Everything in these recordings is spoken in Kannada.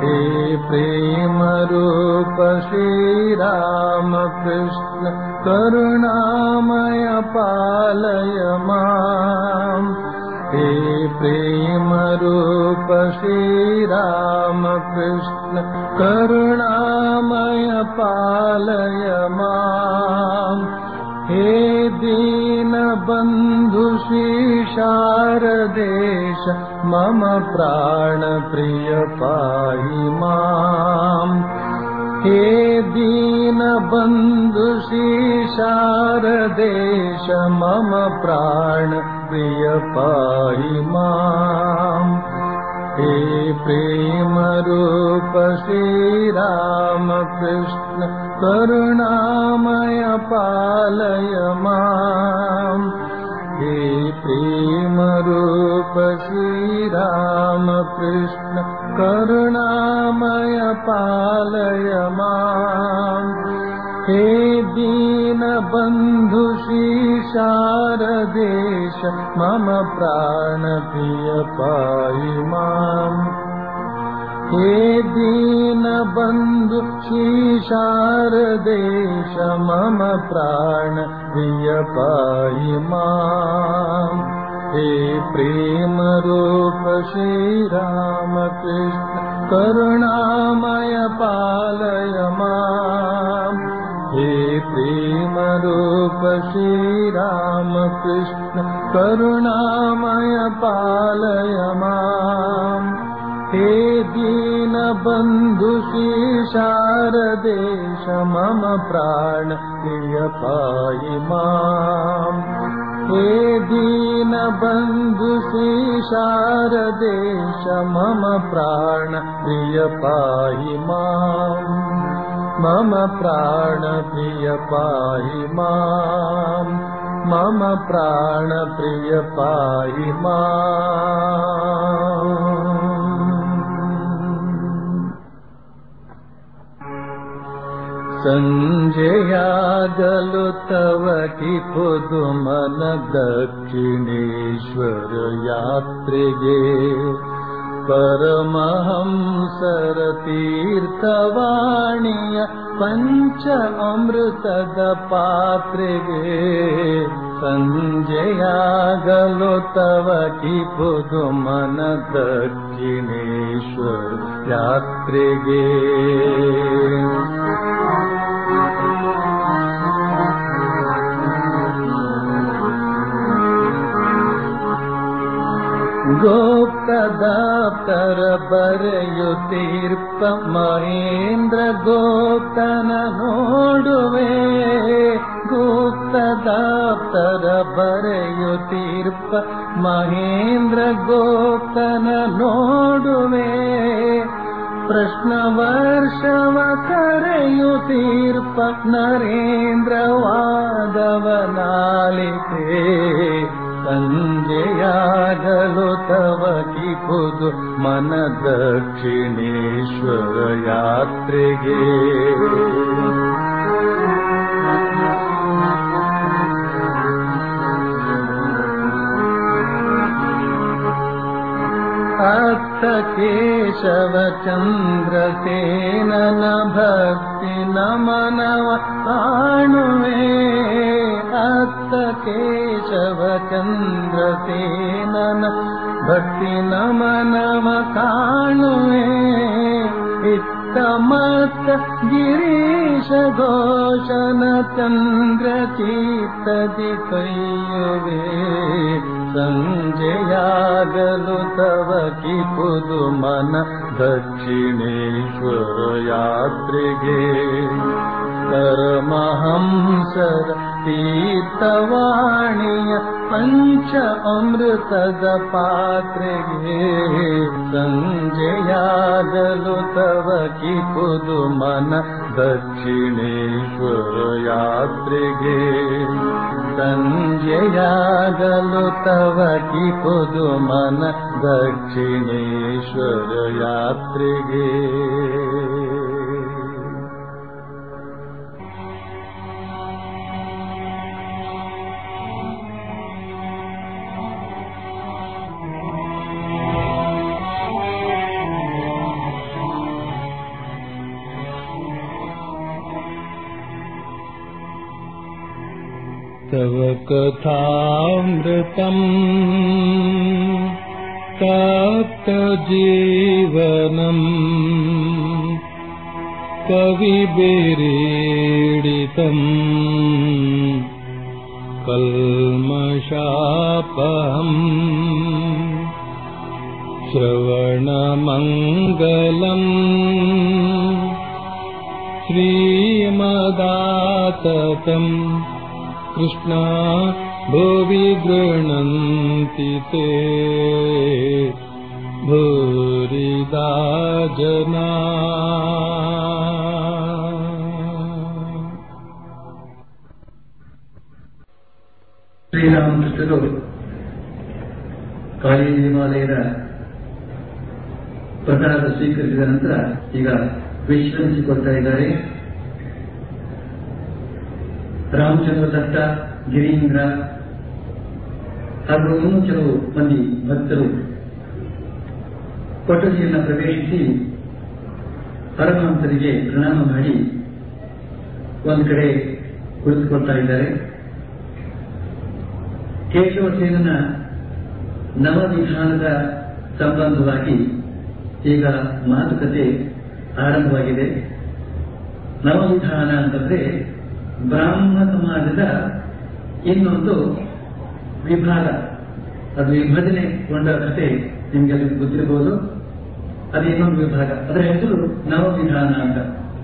हे प्रेमरूप श्रीरामकृष्ण करुणामय पालय माम् हे प्रेमरूप श्रीरामकृष्ण करुणामय पालय माम् हे दीनबन्धु शारदेश मम प्राणप्रिय पाहि माम् हे दीनबन्धु शारदेश मम प्राणप्रिय पाहि माम् हे प्रेमरूप श्रीरामकृष्ण करुणामय पालय माम् हे प्रेमरूप श्रीरामकृष्ण करुणामय पालय माम् हे दीनबन्धु शारदेश मम प्राणप्रिय पाहि माम् हे दीनबन्धु शारदेश मम प्राणप्रिय पाहि माम् हे प्रेमरूप श्रीरामकृष्ण करुणामय पालय माम् हे प्रेमरूप श्रीरामकृष्ण करुणामय पालय माम् हे दीनबन्धु शारदेश मम प्राण प्रिय पाहि माम् हे दीनबन्धु शारदेश मम प्राण प्रिय पाहि माम् मम प्राण प्रिय पाहि माम् मम प्राण प्रिय पाहि माम् सञ्जयागलु तव कि पुदुमन दक्षिणेश्वर यात्रिगे परमहंसर तीर्थवाणीय पञ्च अमृतद पात्रिगे सञ्जयागलो तव कि पुदुमन दक्षिणेश्वर यात्रिगे ಗೋಪ್ತದಾಪ್ತರ ಬರೆಯುತ್ತೀರ್ಪ ಮಹೇಂದ್ರ ಗೋಪ್ತನ ನೋಡುವೆ ಗುಪ್ತದಾಪ್ತರ ಬರೆಯುತ್ತೀರ್ಪ ಮಹೇಂದ್ರ ಗೋಪ್ತನ ನೋಡುವೆ ಪ್ರಶ್ನ ವರ್ಷವ ಕರೆಯುತ್ತೀರ್ಪ ನರೇಂದ್ರ ವಾದವನಾಲಿಕೆ ಸಂಜೆಯಾಗಲು ತವ ಕಿಪುದು ಮನ ದಕ್ಷಿಣೇಶ್ವರ ಯಾತ್ರೆಗೆ ಅತ್ತ ಕೇಶವ ಚಂದ್ರಸೇನನ ಭಕ್ತಿ ನಮನವ ಕಾಣುವೆ ಅತ್ತ ಕೇಶವ ಚಂದ್ರಸೇನನ ಭಕ್ತಿ ನಮನವ ಕಾಣುವೆ ಇತ್ತ ಮತ್ತ ಗಿರೀಶ ಘೋಷನ ಚಂದ್ರ ಚೀತದಿ ಕೈಯುವೆ ಸಂಜೆಯಾಗಲು ತವ ಕಿಪುದು ಮನ ದಕ್ಷಿಣೇಶ್ವರ ಯಾತ್ರೆಗೆ ಪರಮಹಂಸರ ತೀರ್ಥವಾಣಿಯ ಪಂಚ ಅಮೃತದ ಪಾತ್ರೆಗೆ ಸಂಜೆಯಾಗಲು ತವ ಕಿಪುದು ಮನ ದಕ್ಷಿಣೇಶ್ವರ ಯಾತ್ರೆಗೆ ಸಂಜೆಯಾಗಲು ತವ ಕಿಪುದು ಮನ ದಕ್ಷಿಣೇಶ್ವರ ಯಾತ್ರೆಗೆ तव कथामृतम् तप्तजीवनम् कविभिरीडितम् कल्मषापहम् श्रवणमङ्गलम् श्रीमदाततम् कृष्णा भुवि गृह्णन्ति ते भूरिदा जना ಶ್ರೀರಾಮಕೃಷ್ಣರು ಕಾಳಿ ದೇವಾಲಯದ ಪ್ರಸಾದ ಸ್ವೀಕರಿಸಿದ ನಂತರ ಈಗ ವಿಶ್ರಮಿಸಿಕೊಳ್ತಾ ಇದ್ದಾರೆ ರಾಮಚಂದ್ರ ದತ್ತ ಗಿರೀಂದ್ರ ಹಾಗೂ ಇನ್ನೂ ಕೆಲವು ಮಂದಿ ಭಕ್ತರು ಕೊಠಡಿಯನ್ನು ಪ್ರವೇಶಿಸಿ ಪರಮಹಂಸರಿಗೆ ಪ್ರಣಾಮ ಮಾಡಿ ಒಂದು ಕಡೆ ಕುಳಿತುಕೊಳ್ತಾ ಇದ್ದಾರೆ ಕೇಶವಸೇನನ ನವವಿಧಾನದ ಸಂಬಂಧವಾಗಿ ಈಗ ಮಾತುಕತೆ ಆರಂಭವಾಗಿದೆ ನವವಿಧಾನ ಅಂತಂದ್ರೆ ಬ್ರಾಹ್ಮ ಸಮಾಜದ ಇನ್ನೊಂದು ವಿಭಾಗ ಅದು ವಿಭಜನೆಗೊಂಡ ಕಥೆ ನಿಮಗೆಲ್ಲ ಗೊತ್ತಿರಬಹುದು ಅದು ಇನ್ನೊಂದು ವಿಭಾಗ ಅದರ ಹೆಸರು ನವವಿಧಾನ ಅಂತ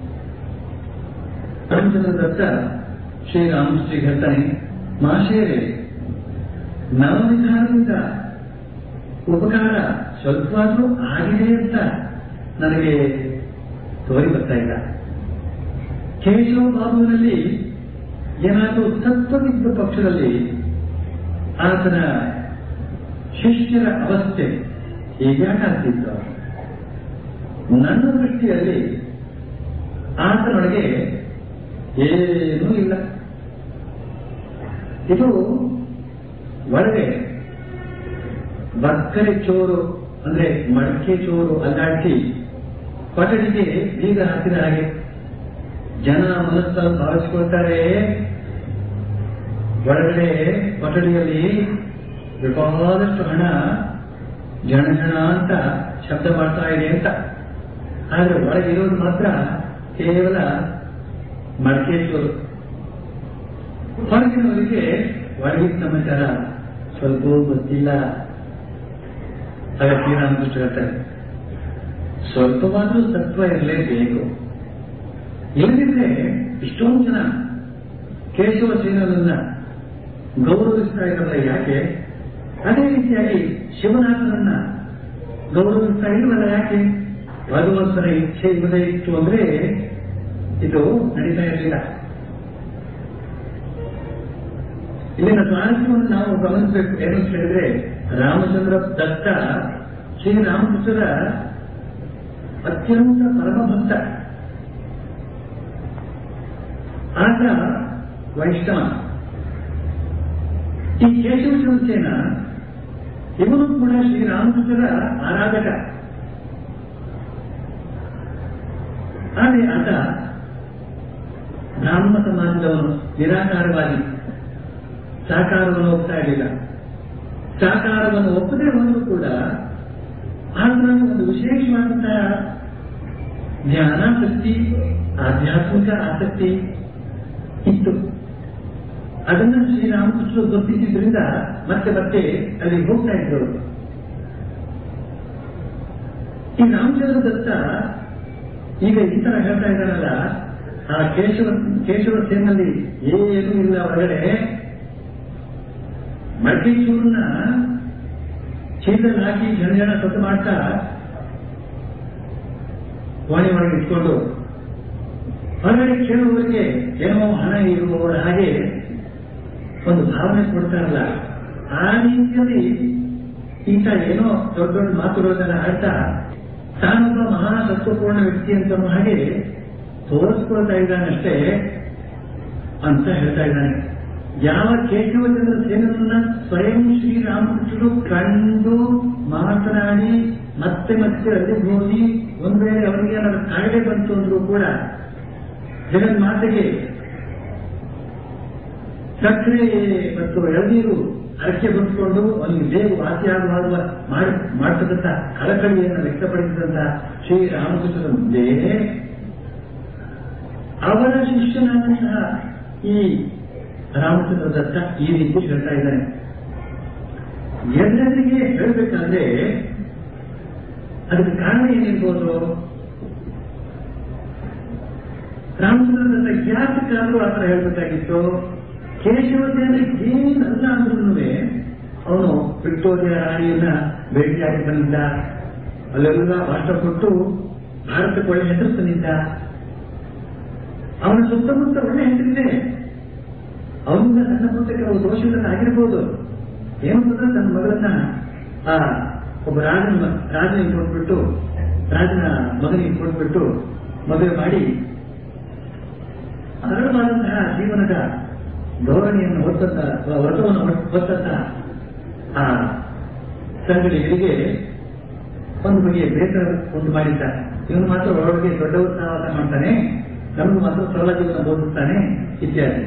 ರಾಮಚಂದ್ರ ದತ್ತ ಶ್ರೀರಾಮಶ್ರೀ ಹೇಳ್ತಾನೆ ಮಾಶೇರೆ ನವವಿಧಾನದಿಂದ ಉಪಕಾರ ಸ್ವಲ್ಪವಾದ್ರೂ ಆಗಿದೆ ಅಂತ ನನಗೆ ತೋರಿ ಬರ್ತಾ ಇಲ್ಲ ಕೇಶವ ಬಾಬುವಿನಲ್ಲಿ ಏನಾದರೂ ತತ್ವವಿದ್ದ ಪಕ್ಷದಲ್ಲಿ ಆತನ ಶಿಷ್ಯರ ಅವಸ್ಥೆ ಹೀಗ್ಯಾಕಾಗ್ತಿತ್ತು ನನ್ನ ದೃಷ್ಟಿಯಲ್ಲಿ ಆತನೊಳಗೆ ಏನೂ ಇಲ್ಲ ಇದು ಒಳಗೆ ಬಕ್ಕರೆ ಚೋರು ಅಂದ್ರೆ ಮಡಕೆ ಚೋರು ಅಲ್ಲಾಡಿಸಿ ಕೊಠಡಿಗೆ ಬೀಗ ಹಾಕಿದ ಹಾಗೆ ಜನ ಮನಸ್ಸಲ್ಲಿ ಭಾವಿಸಿಕೊಳ್ತಾರೆ ಒಳಗಡೆ ಕೊಠಡಿಯಲ್ಲಿ ಬೇಕಾದಷ್ಟು ಹಣ ಜನ ಜನ ಅಂತ ಶಬ್ದ ಮಾಡ್ತಾ ಇದೆ ಅಂತ ಆದ್ರೆ ಒಳಗೆ ಇರೋದು ಮಾತ್ರ ಕೇವಲ ಮಡಕೆ ಚೋರು ಹೊರಗಿನವರಿಗೆ ಒಳಗಿನ ಸಮಾಚಾರ ಸ್ವಲ್ಪ ಗೊತ್ತಿಲ್ಲ ಆಗ ಶ್ರೀರಾಮಕೃಷ್ಣ ಹೇಳ್ತಾರೆ ಸ್ವಲ್ಪವಾದ್ರೂ ತತ್ವ ಇರಲೇಬೇಕು ಇಲ್ಲದಿದ್ರೆ ಇಷ್ಟೊಂದು ಜನ ಕೇಶವ ಸೇನನನ್ನ ಗೌರವಿಸ್ತಾ ಇರಲ್ಲ ಯಾಕೆ ಅದೇ ರೀತಿಯಾಗಿ ಶಿವನಾಥನನ್ನ ಗೌರವಿಸ್ತಾ ಇಲ್ವಲ್ಲ ಯಾಕೆ ಭಗವಂತನ ಇಚ್ಛೆ ಇಲ್ಲದೆ ಇತ್ತು ಅಂದ್ರೆ ಇದು ನಡೀತಾ ಇರಲಿಲ್ಲ ಇಲ್ಲಿನ ಸ್ವಾರಸ್ಯವನ್ನು ನಾವು ಗಮನಿಸಬೇಕು ಏನು ಅಂತ ಹೇಳಿದ್ರೆ ರಾಮಚಂದ್ರ ದತ್ತ ಶ್ರೀರಾಮಕೃಷ್ಣರ ಅತ್ಯಂತ ಪರಮಭಕ್ತ ಆತ ವೈಷ್ಣವ ಈ ಕೇಶವಚಂದ್ರಸೇನ ಇವನು ಕೂಡ ಶ್ರೀರಾಮಕೃಷ್ಣರ ಆರಾಧಕ ಆದರೆ ಆತ ಬ್ರಾಹ್ಮ ಸಮಾಜದವನು ನಿರಾಕಾರವಾಗಿ ಸಾಕಾರವನ್ನು ಒಪ್ತಾ ಇರಲಿಲ್ಲ ಸಾಕಾರವನ್ನು ಒಪ್ಪದೇ ಹೋದರೂ ಕೂಡ ಆತನ ಒಂದು ವಿಶೇಷವಾದಂತಹ ಜ್ಞಾನಾಸಕ್ತಿ ಆಧ್ಯಾತ್ಮಿಕ ಆಸಕ್ತಿ ಇತ್ತು ಅದನ್ನ ಶ್ರೀರಾಮಕೃಷ್ಣರು ಗುರುತಿಸಿದ್ರಿಂದ ಮತ್ತೆ ಮತ್ತೆ ಅಲ್ಲಿ ಹೋಗ್ತಾ ಇದ್ರು ಈ ರಾಮಚಂದ್ರ ದತ್ತ ಈಗ ಈ ತರ ಹೇಳ್ತಾ ಇದ್ದಾರಲ್ಲ ಆ ಕೇಶವ ಕೇಶವ ಸೇನಲ್ಲಿ ಏನೂ ಇಲ್ಲ ಹೊರಗಡೆ ಮಡಕೆ ಚೂರನ್ನ ಚೀಲದಲ್ಲಿ ಹಾಕಿ ಜನ ಜನ ಸತ್ತು ಮಾಡ್ತಾ ವಾಣಿ ಒಳಗೆ ಇಟ್ಕೊಂಡು ಹೊರಗಡೆ ಕೇಳುವವರಿಗೆ ಏನೋ ಹಣ ಇರುವವರ ಹಾಗೆ ಒಂದು ಭಾವನೆ ಕೊಡ್ತಾರಲ್ಲ ಆ ರೀತಿಯಲ್ಲಿ ಈತ ಏನೋ ದೊಡ್ಡ ದೊಡ್ಡ ಮಾತುಗಳನ್ನೆಲ್ಲ ಆಡ್ತಾ ತಾನೊಬ್ಬ ಮಹಾ ಸತ್ವಪೂರ್ಣ ವ್ಯಕ್ತಿ ಅಂತ ಹಾಗೆ ತೋರಿಸ್ಕೊಳ್ತಾ ಇದ್ದಾನಷ್ಟೇ ಅಂತ ಹೇಳ್ತಾ ಇದ್ದಾನೆ ಯಾವ ಕೇಶವಚಂದ್ರ ಸೇನನ್ನ ಸ್ವಯಂ ಶ್ರೀರಾಮಕೃಷ್ಣರು ಕಂಡು ಮಾತನಾಡಿ ಮತ್ತೆ ಮತ್ತೆ ಅಲ್ಲಿ ಹೋಗಿ ಒಂದ್ ವೇಳೆ ಅವರಿಗೆ ಏನಾದ್ರು ಕಾಯಿಲೆ ಬಂತು ಅಂದ್ರೂ ಕೂಡ ಜಗನ್ಮಾತೆಗೆ ಸಕ್ಕರೆ ಮತ್ತು ಎಳನೀರು ಅರಕೆ ಹೊಂದಿಕೊಂಡು ಅವನಿಗೆ ಬೇಗ ವಾಸಿಯಾಗುವ ಮಾಡಿ ಮಾಡತಕ್ಕಂಥ ಕಳಕಳಿಯನ್ನು ವ್ಯಕ್ತಪಡಿಸಿದಂತಹ ಶ್ರೀರಾಮಕೃಷ್ಣರ ಮುಂದೆ ಅವರ ಶಿಷ್ಯನಾದಂತಹ ಈ ರಾಮಚಂದ್ರ ದತ್ತ ಈ ರೀತಿ ಹೇಳ್ತಾ ಇದ್ದಾನೆ ಎಲ್ಲರಿಗೆ ಹೇಳಬೇಕಾದ್ರೆ ಅದಕ್ಕೆ ಕಾರಣ ಏನಿರ್ಬೋದು ರಾಮಚಂದ್ರ ದತ್ತ ಯಾತಕ್ಕಾದ್ರೂ ಆ ಥರ ಹೇಳ್ಬೇಕಾಗಿತ್ತು ಕೇಶವದೇವರಿಗೆ ಏನಲ್ಲ ಅಂದ್ರೂ ಅವನು ವಿಕ್ಟೋರಿಯಾ ರಾಣಿಯನ್ನ ಭೇಟಿಯಾಗಿ ಬಂದಿದ್ದ ಅಲ್ಲೆಲ್ಲ ರಾಷ್ಟ್ರ ಕೊಟ್ಟು ಭಾರತಕ್ಕೆ ಒಳ್ಳೆ ಹೆಸರು ತಂದಿದ್ದ ಅವನ ಸುತ್ತಮುತ್ತ ಒಳ್ಳೆ ಹೆಸರಿದೆ ಅವನಿಂದ ಸಣ್ಣ ಪುಟ್ಟ ಕೆಲವು ದೋಷಗಳನ್ನು ಆಗಿರ್ಬೋದು ಏನಂತಂದ್ರೆ ತನ್ನ ಮಗಳನ್ನ ಆ ಒಬ್ಬ ರಾಜನ ರಾಜನಿಗೆ ಕೊಟ್ಬಿಟ್ಟು ರಾಜನ ಮಗನಿಗೆ ಕೊಟ್ಬಿಟ್ಟು ಮದುವೆ ಮಾಡಿ ಸರಳವಾದಂತಹ ಜೀವನದ ಧೋರಣೆಯನ್ನು ಹೊತ್ತಂತ ವ್ರತವನ್ನು ಹೊತ್ತಂತ ಆ ಸಂಗಡಿಗಳಿಗೆ ಒಂದು ಬಗೆಯ ಬೇಸರ ಉಂಟು ಮಾಡಿದ್ದ ಇವನು ಮಾತ್ರ ಒಳಗೆ ದೊಡ್ಡ ಉತ್ಸಾಹ ಮಾಡ್ತಾನೆ ನಮಗೂ ಮಾತ್ರ ಸರಳ ಜೀವನ ಬೋಧಿಸ್ತಾನೆ ಇತ್ಯಾದಿ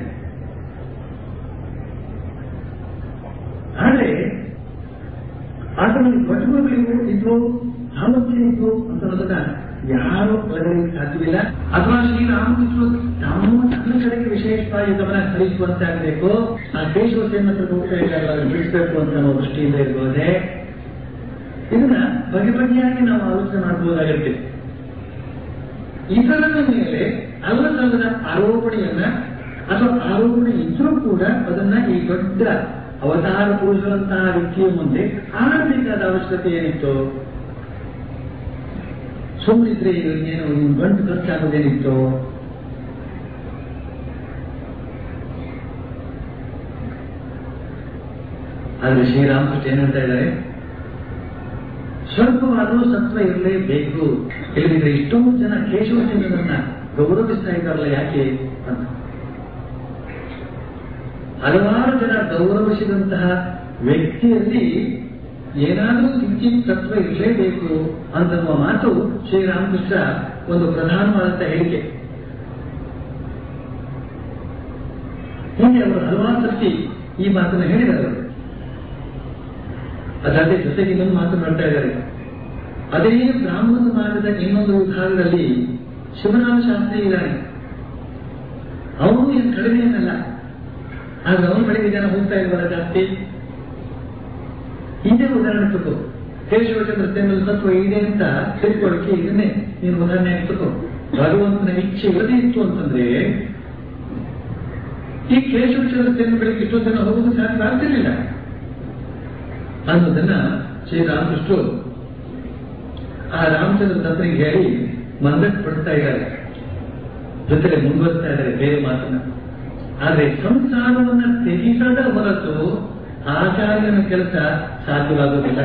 ಆದರೆ ಆತನಿಗೆ ಪಟುಗಳಿಗೂ ಇದ್ವು ಸಾಮರ್ಥ್ಯ ಇದ್ವು ಅಂತ ಅನ್ನೋದನ್ನ ಯಾರು ಒಳಗಡೆಗೆ ಸಾಧ್ಯವಿಲ್ಲ ಅಥವಾ ಶ್ರೀರಾಮಕೃಷ್ಣರು ತಾವು ತನ್ನ ಕಡೆಗೆ ವಿಶೇಷವಾಗಿ ಗಮನ ಹರಿಸುವಂತೆ ಆಗಬೇಕು ಆ ದೇಶೋತ್ಸವ ಹತ್ರ ಹೋಗ್ತಾ ಇದ್ದಾರೆ ಅದನ್ನು ಬಿಡಿಸಬೇಕು ಅಂತ ಅನ್ನೋ ದೃಷ್ಟಿಯಿಂದ ಇರ್ಬೋದೇ ಇದನ್ನ ಬಗೆ ಬಗೆಯಾಗಿ ನಾವು ಆಲೋಚನೆ ಮಾಡಬಹುದಾಗುತ್ತೆ ಇತರರ ಮೇಲೆ ಅಲ್ಲಸಲ್ಲದ ಆರೋಪಣೆಯನ್ನ ಅಥವಾ ಆರೋಪಣೆ ಇದ್ರೂ ಕೂಡ ಅದನ್ನ ಈ ದೊಡ್ಡ ಅವತಾರ ಪುರುಷರಂತಹ ವ್ಯಕ್ತಿಯ ಮುಂದೆ ಆಡಬೇಕಾದ ಅವಶ್ಯಕತೆ ಏನಿತ್ತು ಸುಮ್ಮನಿದ್ರೆ ಏನು ಗಂಟು ಖರ್ಚಾಗೋದೇನಿತ್ತು ಆದ್ರೆ ಶ್ರೀರಾಮಕೃಷ್ಣ ಏನ್ ಹೇಳ್ತಾ ಇದ್ದಾರೆ ಸ್ವಲ್ಪವಾದರೂ ಸತ್ವ ಇರಲೇಬೇಕು ಇಲ್ಲದಿದ್ರೆ ಇಷ್ಟೊಂದು ಜನ ಕೇಶವಚಂದ್ರನನ್ನ ಗೌರವಿಸ್ತಾ ಇದ್ದಾರಲ್ಲ ಯಾಕೆ ಅಂತ ಹಲವಾರು ಜನ ಗೌರವಿಸಿದಂತಹ ವ್ಯಕ್ತಿಯಲ್ಲಿ ಏನಾದರೂ ಕಿಂಚಿತ್ ತತ್ವ ಇರಲೇಬೇಕು ಅಂತನ್ನುವ ಮಾತು ಶ್ರೀರಾಮಕೃಷ್ಣ ಒಂದು ಪ್ರಧಾನವಾದಂತಹ ಹೇಳಿಕೆ ಹಿಂದೆ ಅವರು ಹಲವಾರು ಸರ್ತಿ ಈ ಮಾತನ್ನು ಹೇಳಿದ್ದಾರೆ ಅವರು ಅದಲ್ಲದೆ ಜೊತೆಗೆ ಇನ್ನೊಂದು ಮಾತು ಮಾಡ್ತಾ ಇದ್ದಾರೆ ಅದೇ ಬ್ರಾಹ್ಮಣ ಸಮಾಜದ ಇನ್ನೊಂದು ವಿಭಾಗದಲ್ಲಿ ಶಿವರಾಮ ಶಾಸ್ತ್ರಿ ಇದ್ದಾನೆ ಅವನು ಏನು ಕಡಿಮೆ ಏನಲ್ಲ ಆದ್ರೆ ಅವನ ಕಡೆಗೆ ಜನ ಹೋಗ್ತಾ ಇಲ್ವಲ್ಲ ಜಾಸ್ತಿ ಇದೇ ಉದಾಹರಣೆ ತಗೋ ಕೇಶವಚಂದ್ರ ಸೇನಲ್ಲಿ ತತ್ವ ಇದೆ ಅಂತ ತಿಳ್ಕೊಳ್ಳಿಕ್ಕೆ ಇದನ್ನೇ ನೀನು ಉದಾಹರಣೆ ತಗೋ ಭಗವಂತನ ಇಚ್ಛೆ ಇರದೇ ಇತ್ತು ಅಂತಂದ್ರೆ ಈ ಕೇಶವಚಂದ್ರ ಸೇನೆ ಬೆಳಗ್ಗೆ ಇಷ್ಟೊಂದು ಜನ ಹೋಗೋದು ಸಾಧ್ಯ ಆಗ್ತಿರ್ಲಿಲ್ಲ ಅನ್ನೋದನ್ನ ಶ್ರೀರಾಮಕೃಷ್ಣರು ಆ ರಾಮಚಂದ್ರ ದತ್ತನಿಗೆ ಹೇಳಿ ಮಂದಕ್ಕೆ ಪಡ್ತಾ ಇದ್ದಾರೆ ಜೊತೆಗೆ ಮುಂದುವರಿಸ್ತಾ ಇದ್ದಾರೆ ಬೇರೆ ಮಾತನ್ನ ಆದ್ರೆ ಸಂಸಾರವನ್ನ ತ್ಯಜಿಸದ ಹೊರತು ಆಚಾರ್ಯನ ಕೆಲಸ ಸಾಧ್ಯವಾಗುವುದಿಲ್ಲ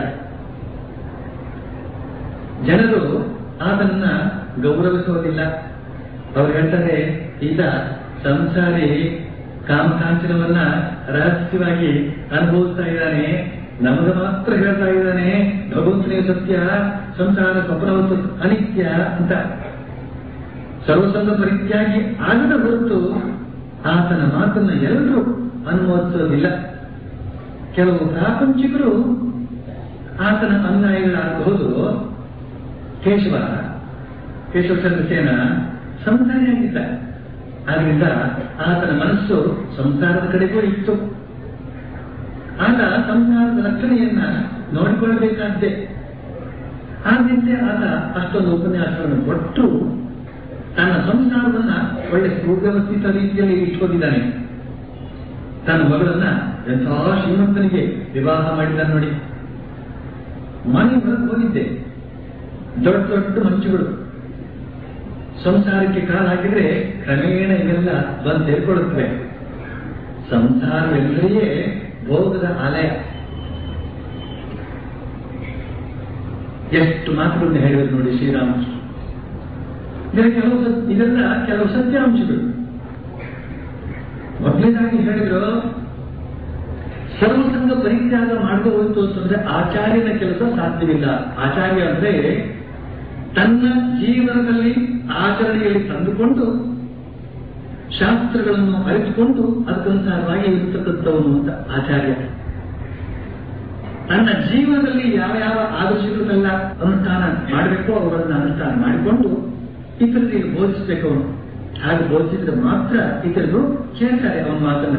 ಜನರು ಆತನ್ನ ಗೌರವಿಸುವುದಿಲ್ಲ ಅವ್ರು ಹೇಳ್ತಾರೆ ಈತ ಸಂಸಾರಿ ಕಾಮಕಾಂಚನವನ್ನ ರಹಸ್ಯವಾಗಿ ಅನುಭವಿಸ್ತಾ ಇದ್ದಾನೆ ನಮಗೆ ಮಾತ್ರ ಹೇಳ್ತಾ ಇದ್ದಾನೆ ಭಗವಂತನೇ ಸತ್ಯ ಸಂಸಾರ ಸ್ವಪ್ನವತ್ತು ಅನಿತ್ಯ ಅಂತ ಸರ್ವಸಂಗ ಪರಿತ್ಯಾಗಿ ಆಗದ ಹೊರತು ಆತನ ಮಾತನ್ನ ಎಲ್ಲರೂ ಅನುಮೋದಿಸೋದಿಲ್ಲ ಕೆಲವು ಪ್ರಾಪಂಚಿಕರು ಆತನ ಅನುಯಾಯಿಗಳಾಗಬಹುದು ಕೇಶವ ಕೇಶವಚಂದ್ರ ಸೇನ ಸಂಸಾರಿಯಾಗಿದ್ದ ಆದ್ರಿಂದ ಆತನ ಮನಸ್ಸು ಸಂಸಾರದ ಕಡೆಗೂ ಇತ್ತು ಆತ ಸಂಸಾರದ ರಕ್ಷಣೆಯನ್ನ ನೋಡಿಕೊಳ್ಳಬೇಕಾದ್ದೇ ಆದ್ರಿಂದ ಆತ ಅಷ್ಟೊಂದು ಉಪನ್ಯಾಸವನ್ನು ಕೊಟ್ಟು ತನ್ನ ಸಂಸಾರವನ್ನ ಒಳ್ಳೆ ಸುವ್ಯವಸ್ಥಿತ ರೀತಿಯಲ್ಲಿ ಇಟ್ಕೊಂಡಿದ್ದಾನೆ ತನ್ನ ಮಗಳನ್ನ ಎಂಥ ಶ್ರೀಮಂತನಿಗೆ ವಿವಾಹ ಮಾಡಿದ್ದಾನೆ ನೋಡಿ ಮನೆ ಹೊರಗೆ ಹೋಗಿದ್ದೆ ದೊಡ್ಡ ದೊಡ್ಡ ಮಂಚುಗಳು ಸಂಸಾರಕ್ಕೆ ಕಾಲ ಹಾಕಿದ್ರೆ ಕ್ರಮೇಣ ಇವೆಲ್ಲ ಬಂದು ಸೇರ್ಕೊಳ್ಳುತ್ತವೆ ಸಂಸಾರವೆಲ್ಲರಿಯೇ ಭೋಗದ ಆಲಯ ಎಷ್ಟು ಮಾತುಗಳನ್ನು ಹೇಳಿದ್ರು ನೋಡಿ ಶ್ರೀರಾಮಕೃಷ್ಣ ಇದರ ಕೆಲವು ಸತ್- ಇದೆಲ್ಲ ಕೆಲವು ಸತ್ಯಾಂಶಗಳು ಮೊದಲನೇದಾಗಿ ಹೇಳಿದ್ರು ಸರ್ವಸಂಗ ಪರಿತ್ಯಾಗ ಮಾಡದೆ ಹೋಯ್ತು ಅಂತಂದ್ರೆ ಆಚಾರ್ಯನ ಕೆಲಸ ಸಾಧ್ಯವಿಲ್ಲ ಆಚಾರ್ಯ ಅಂದ್ರೆ ತನ್ನ ಜೀವನದಲ್ಲಿ ಆಚರಣೆಯಲ್ಲಿ ತಂದುಕೊಂಡು ಶಾಸ್ತ್ರಗಳನ್ನು ಅರಿತುಕೊಂಡು ಅದಕ್ಕನುಸಾರವಾಗಿ ಇರತಕ್ಕಂಥವನು ಅಂತ ಆಚಾರ್ಯ ತನ್ನ ಜೀವನದಲ್ಲಿ ಯಾವ ಯಾವ ಆದರ್ಶಗಳನ್ನೆಲ್ಲ ಅನುಷ್ಠಾನ ಮಾಡಬೇಕು ಅವುಗಳನ್ನು ಅನುಷ್ಠಾನ ಮಾಡಿಕೊಂಡು ಇತರರಿಗೆ ಬೋಧಿಸಬೇಕು ಅವನು ಹಾಗೆ ಬೋಧಿಸಿದ್ರೆ ಮಾತ್ರ ಇತರರು ಕೇಳ್ತಾರೆ ಅವನ ಮಾತನ್ನ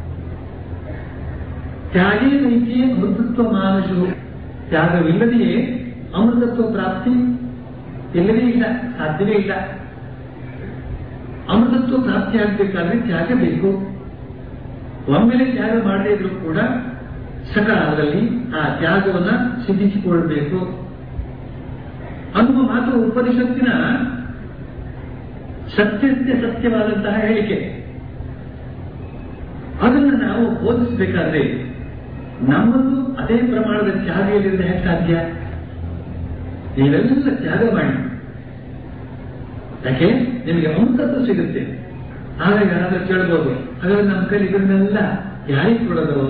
ತ್ಯಾಗೇ ನೈಕೆ ಅಮೃತತ್ವ ಮಾನಸು ತ್ಯಾಗವಿಲ್ಲದೆಯೇ ಅಮೃತತ್ವ ಪ್ರಾಪ್ತಿ ಇಲ್ಲವೇ ಇಲ್ಲ ಸಾಧ್ಯವೇ ಇಲ್ಲ ಅಮೃತತ್ವ ಪ್ರಾಪ್ತಿಯಾಗಬೇಕಾದ್ರೆ ತ್ಯಾಗ ಬೇಕು ಒಮ್ಮೆಲೆ ತ್ಯಾಗ ಮಾಡದೇ ಇದ್ರೂ ಕೂಡ ಸಕಾಲದಲ್ಲಿ ಆ ತ್ಯಾಗವನ್ನ ಸಿದ್ಧಿಸಿಕೊಳ್ಬೇಕು ಅನ್ನುವ ಮಾತು ಉಪನಿಷತ್ತಿನ ಸತ್ಯಕ್ಕೆ ಸತ್ಯವಾದಂತಹ ಹೇಳಿಕೆ ಅದನ್ನು ನಾವು ಬೋಧಿಸಬೇಕಾದ್ರೆ ನಮ್ಮನ್ನು ಅದೇ ಪ್ರಮಾಣದ ತ್ಯಾಗ ಇಲ್ಲದೆ ಹೇಗೆ ಸಾಧ್ಯ ನೀವೆಲ್ಲ ತ್ಯಾಗ ಮಾಡಿ ಯಾಕೆ ನಿಮಗೆ ಅಮೃತತ್ವ ಸಿಗುತ್ತೆ ಆಗ ಯಾರಾದ್ರೂ ಕೇಳ್ಬೋದು ಹಾಗಾದ್ರೆ ನಮ್ಮ ಕೈಲಿ ಇದನ್ನೆಲ್ಲ ಯಾರಿಗೆ ಕೊಡೋದು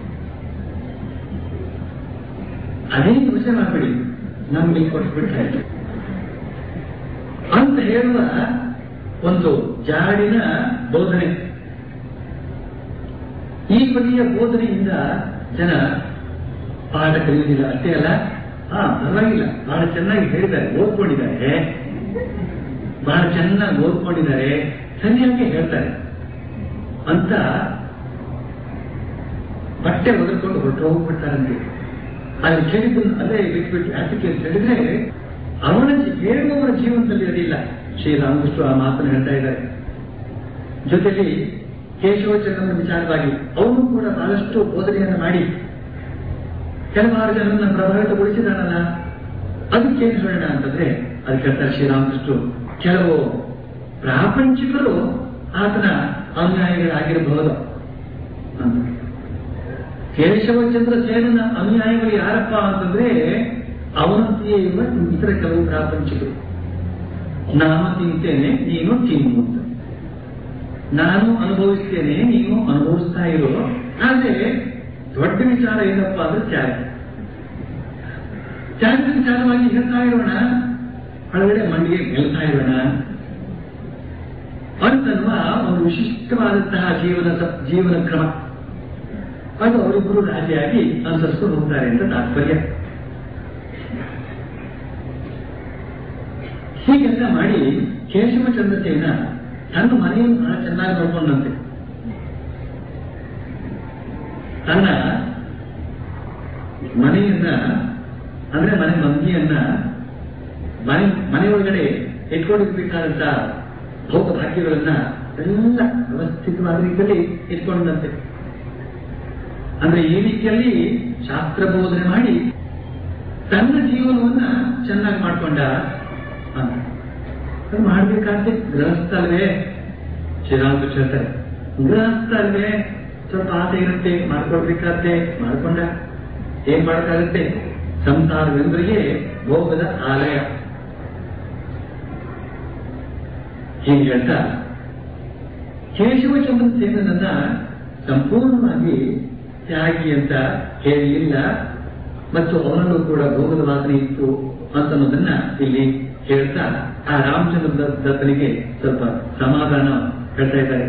ಅದೇ ಯೋಚನೆ ಮಾಡಬೇಡಿ ನಮ್ಗೆ ಕೊಟ್ಬಿಟ್ರೆ ಅಂತ ಹೇಳುವ ಒಂದು ಜಾಡಿನ ಬೋಧನೆ ಈ ಬಗೆಯ ಬೋಧನೆಯಿಂದ ಜನ ಪಾಠ ಕಲಿಯುವುದಿಲ್ಲ ಅಷ್ಟೇ ಅಲ್ಲ ಹಾ ಪರವಾಗಿಲ್ಲ ಬಹಳ ಚೆನ್ನಾಗಿ ಹೇಳಿದ್ದಾರೆ ಓದ್ಕೊಂಡಿದ್ದಾರೆ ಬಹಳ ಚೆನ್ನಾಗಿ ಓದ್ಕೊಂಡಿದ್ದಾರೆ ಸರಿಯಾಗಿ ಹೇಳ್ತಾರೆ ಅಂತ ಬಟ್ಟೆ ಒದರ್ಕೊಂಡು ಹೊರಟು ಹೋಗ್ಬಿಡ್ತಾರಂತೆ ಅಲ್ಲಿ ಕೇಳಿದ್ದನ್ನು ಅಲ್ಲೇ ಬಿಟ್ಬಿಟ್ಟು ಯಾಕೆ ಅಂತ ಹೇಳಿದ್ರೆ ಅವನ ಹೇಳುವವರ ಜೀವನದಲ್ಲಿ ಅದಿಲ್ಲ ಶ್ರೀರಾಮಕೃಷ್ಣ ಆ ಮಾತನ್ನು ಹೇಳ್ತಾ ಇದ್ದಾರೆ ಜೊತೆಲಿ ಕೇಶವಚಂದ್ರನ ವಿಚಾರವಾಗಿ ಅವನು ಕೂಡ ಬಹಳಷ್ಟು ಬೋಧನೆಯನ್ನು ಮಾಡಿ ಕೆಲವಾರು ಜನರನ್ನ ಪ್ರಭಾವಿತಗೊಳಿಸಿದಾನಲ್ಲ ಅದಕ್ಕೇನು ಹೇಳೋಣ ಅಂತಂದ್ರೆ ಅದಕ್ಕೆ ಹೇಳ್ತಾರೆ ಶ್ರೀರಾಮಕೃಷ್ಣ ಕೆಲವು ಪ್ರಾಪಂಚಿಕರು ಆತನ ಅನುಯಾಯಿಗಳಾಗಿರಬಹುದು ಅಂತ ಕೇಶವಚಂದ್ರ ಸೇನನ ಅನುಯಾಯಿಗಳು ಯಾರಪ್ಪ ಅಂತಂದ್ರೆ ಅವನಂತೆಯೇ ಇರುವ ಇತರ ಕೆಲವು ಪ್ರಾಪಂಚಿಕರು ನಾನು ತಿಂತೇನೆ ನೀನು ತಿನ್ನು ಅಂತ ನಾನು ಅನುಭವಿಸ್ತೇನೆ ನೀನು ಅನುಭವಿಸ್ತಾ ಇರೋ ಆದ್ರೆ ದೊಡ್ಡ ವಿಚಾರ ಏನಪ್ಪ ಅಂದ್ರೆ ತ್ಯಾಗ ತ್ಯಾಗದ ವಿಚಾರವಾಗಿ ಹೇಳ್ತಾ ಇರೋಣ ಒಳಗಡೆ ಮಣ್ಣಿಗೆ ಗೆಲ್ತಾ ಇರೋಣ ಅಂತನ್ನುವ ಒಂದು ವಿಶಿಷ್ಟವಾದಂತಹ ಜೀವನ ಜೀವನ ಕ್ರಮ ಅದು ಅವರಿಬ್ಬರು ರಾಜಿಯಾಗಿ ಅನುಸರಿಸ್ಕೊಂಡು ಹೋಗ್ತಾರೆ ಅಂತ ತಾತ್ಪರ್ಯ ಹೀಗೆಲ್ಲ ಮಾಡಿ ಕೇಶವಚಂದ್ರಸೇನ ತನ್ನ ಮನೆಯನ್ನು ಬಹಳ ಚೆನ್ನಾಗಿ ನೋಡ್ಕೊಂಡಂತೆ ತನ್ನ ಮನೆಯನ್ನ ಅಂದ್ರೆ ಮನೆ ಮಂದಿಯನ್ನ ಮನೆ ಮನೆ ಒಳಗಡೆ ಇಟ್ಕೊಂಡಿರ್ಬೇಕಾದಂತ ಭೋಗ ಭಾಗ್ಯಗಳನ್ನ ಎಲ್ಲ ವ್ಯವಸ್ಥಿತವಾದ ರೀತಿಯಲ್ಲಿ ಇಟ್ಕೊಂಡಂತೆ ಅಂದ್ರೆ ಈ ರೀತಿಯಲ್ಲಿ ಶಾಸ್ತ್ರ ಬೋಧನೆ ಮಾಡಿ ತನ್ನ ಜೀವನವನ್ನ ಚೆನ್ನಾಗಿ ಮಾಡ್ಕೊಂಡ ಅಂತ ಅದು ಮಾಡ್ಬೇಕಾದ್ರೆ ಗೃಹಸ್ಥ ಅಲ್ವೇ ಶ್ರೀರಾಮಕೃಷ್ಣ ಹೇಳ್ತಾರೆ ಗೃಹಸ್ಥ ಅಲ್ವೇ ಸ್ವಲ್ಪ ಆಸೆ ಇರುತ್ತೆ ಮಾಡ್ಕೊಳ್ಬೇಕಾದ್ರೆ ಮಾಡ್ಕೊಂಡ ಏನ್ ಮಾಡಕ್ಕಾಗುತ್ತೆ ಸಂಸಾರವೆಂದ್ರಿಗೆ ಭೋಗದ ಆಲಯ ಹೀಗೆ ಹೇಳ್ತಾ ಕೇಶವಚಂದ್ರ ಸೇನನನ್ನ ಸಂಪೂರ್ಣವಾಗಿ ತ್ಯಾಗಿ ಅಂತ ಹೇಳಿಲ್ಲ ಮತ್ತು ಅವನಲ್ಲೂ ಕೂಡ ಭೋಗದ ವಾಸನೆ ಇತ್ತು ಅಂತನ್ನೋದನ್ನ ಇಲ್ಲಿ ಹೇಳ್ತಾ ಆ ರಾಮಚಂದ್ರ ದತ್ತನಿಗೆ ಸ್ವಲ್ಪ ಸಮಾಧಾನ ಹೇಳ್ತಾ ಇದ್ದಾರೆ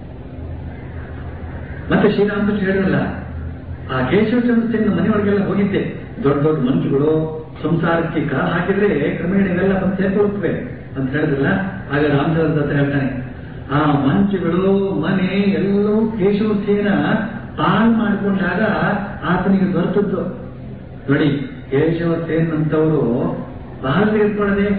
ಮತ್ತೆ ಶ್ರೀರಾಮಕೃಷ್ಣ ಹೇಳಿರಲ್ಲ ಆ ಕೇಶವಚಂದ್ರ ಸೇನ ಮನೆಯೊಳಗೆಲ್ಲ ಹೋಗಿದ್ದೆ ದೊಡ್ಡ ದೊಡ್ಡ ಮಂಚುಗಳು ಸಂಸಾರಕ್ಕೆ ಕಾ ಹಾಕಿದ್ರೆ ಕ್ರಮೇಣ ಇವೆಲ್ಲ ಬಂದು ಸೇರ್ಕೊಳ್ಳುತ್ತವೆ ಅಂತ ಹೇಳಿದ್ರಲ್ಲ ಆಗ ರಾಮಚಂದ್ರ ದತ್ತ ಹೇಳ್ತಾನೆ ಆ ಮಂಚುಗಳು ಮನೆ ಎಲ್ಲವೂ ಕೇಶವ ಸೇನ ಪಾಲ್ ಮಾಡಿಕೊಂಡಾಗ ಆತನಿಗೆ ದೊರೆತದ್ದು ನೋಡಿ ಕೇಶವ ಸೇನ್ ಅಂತವರು ಬಹಳ ತೆಗೆದುಕೊಳ್ಳದೆ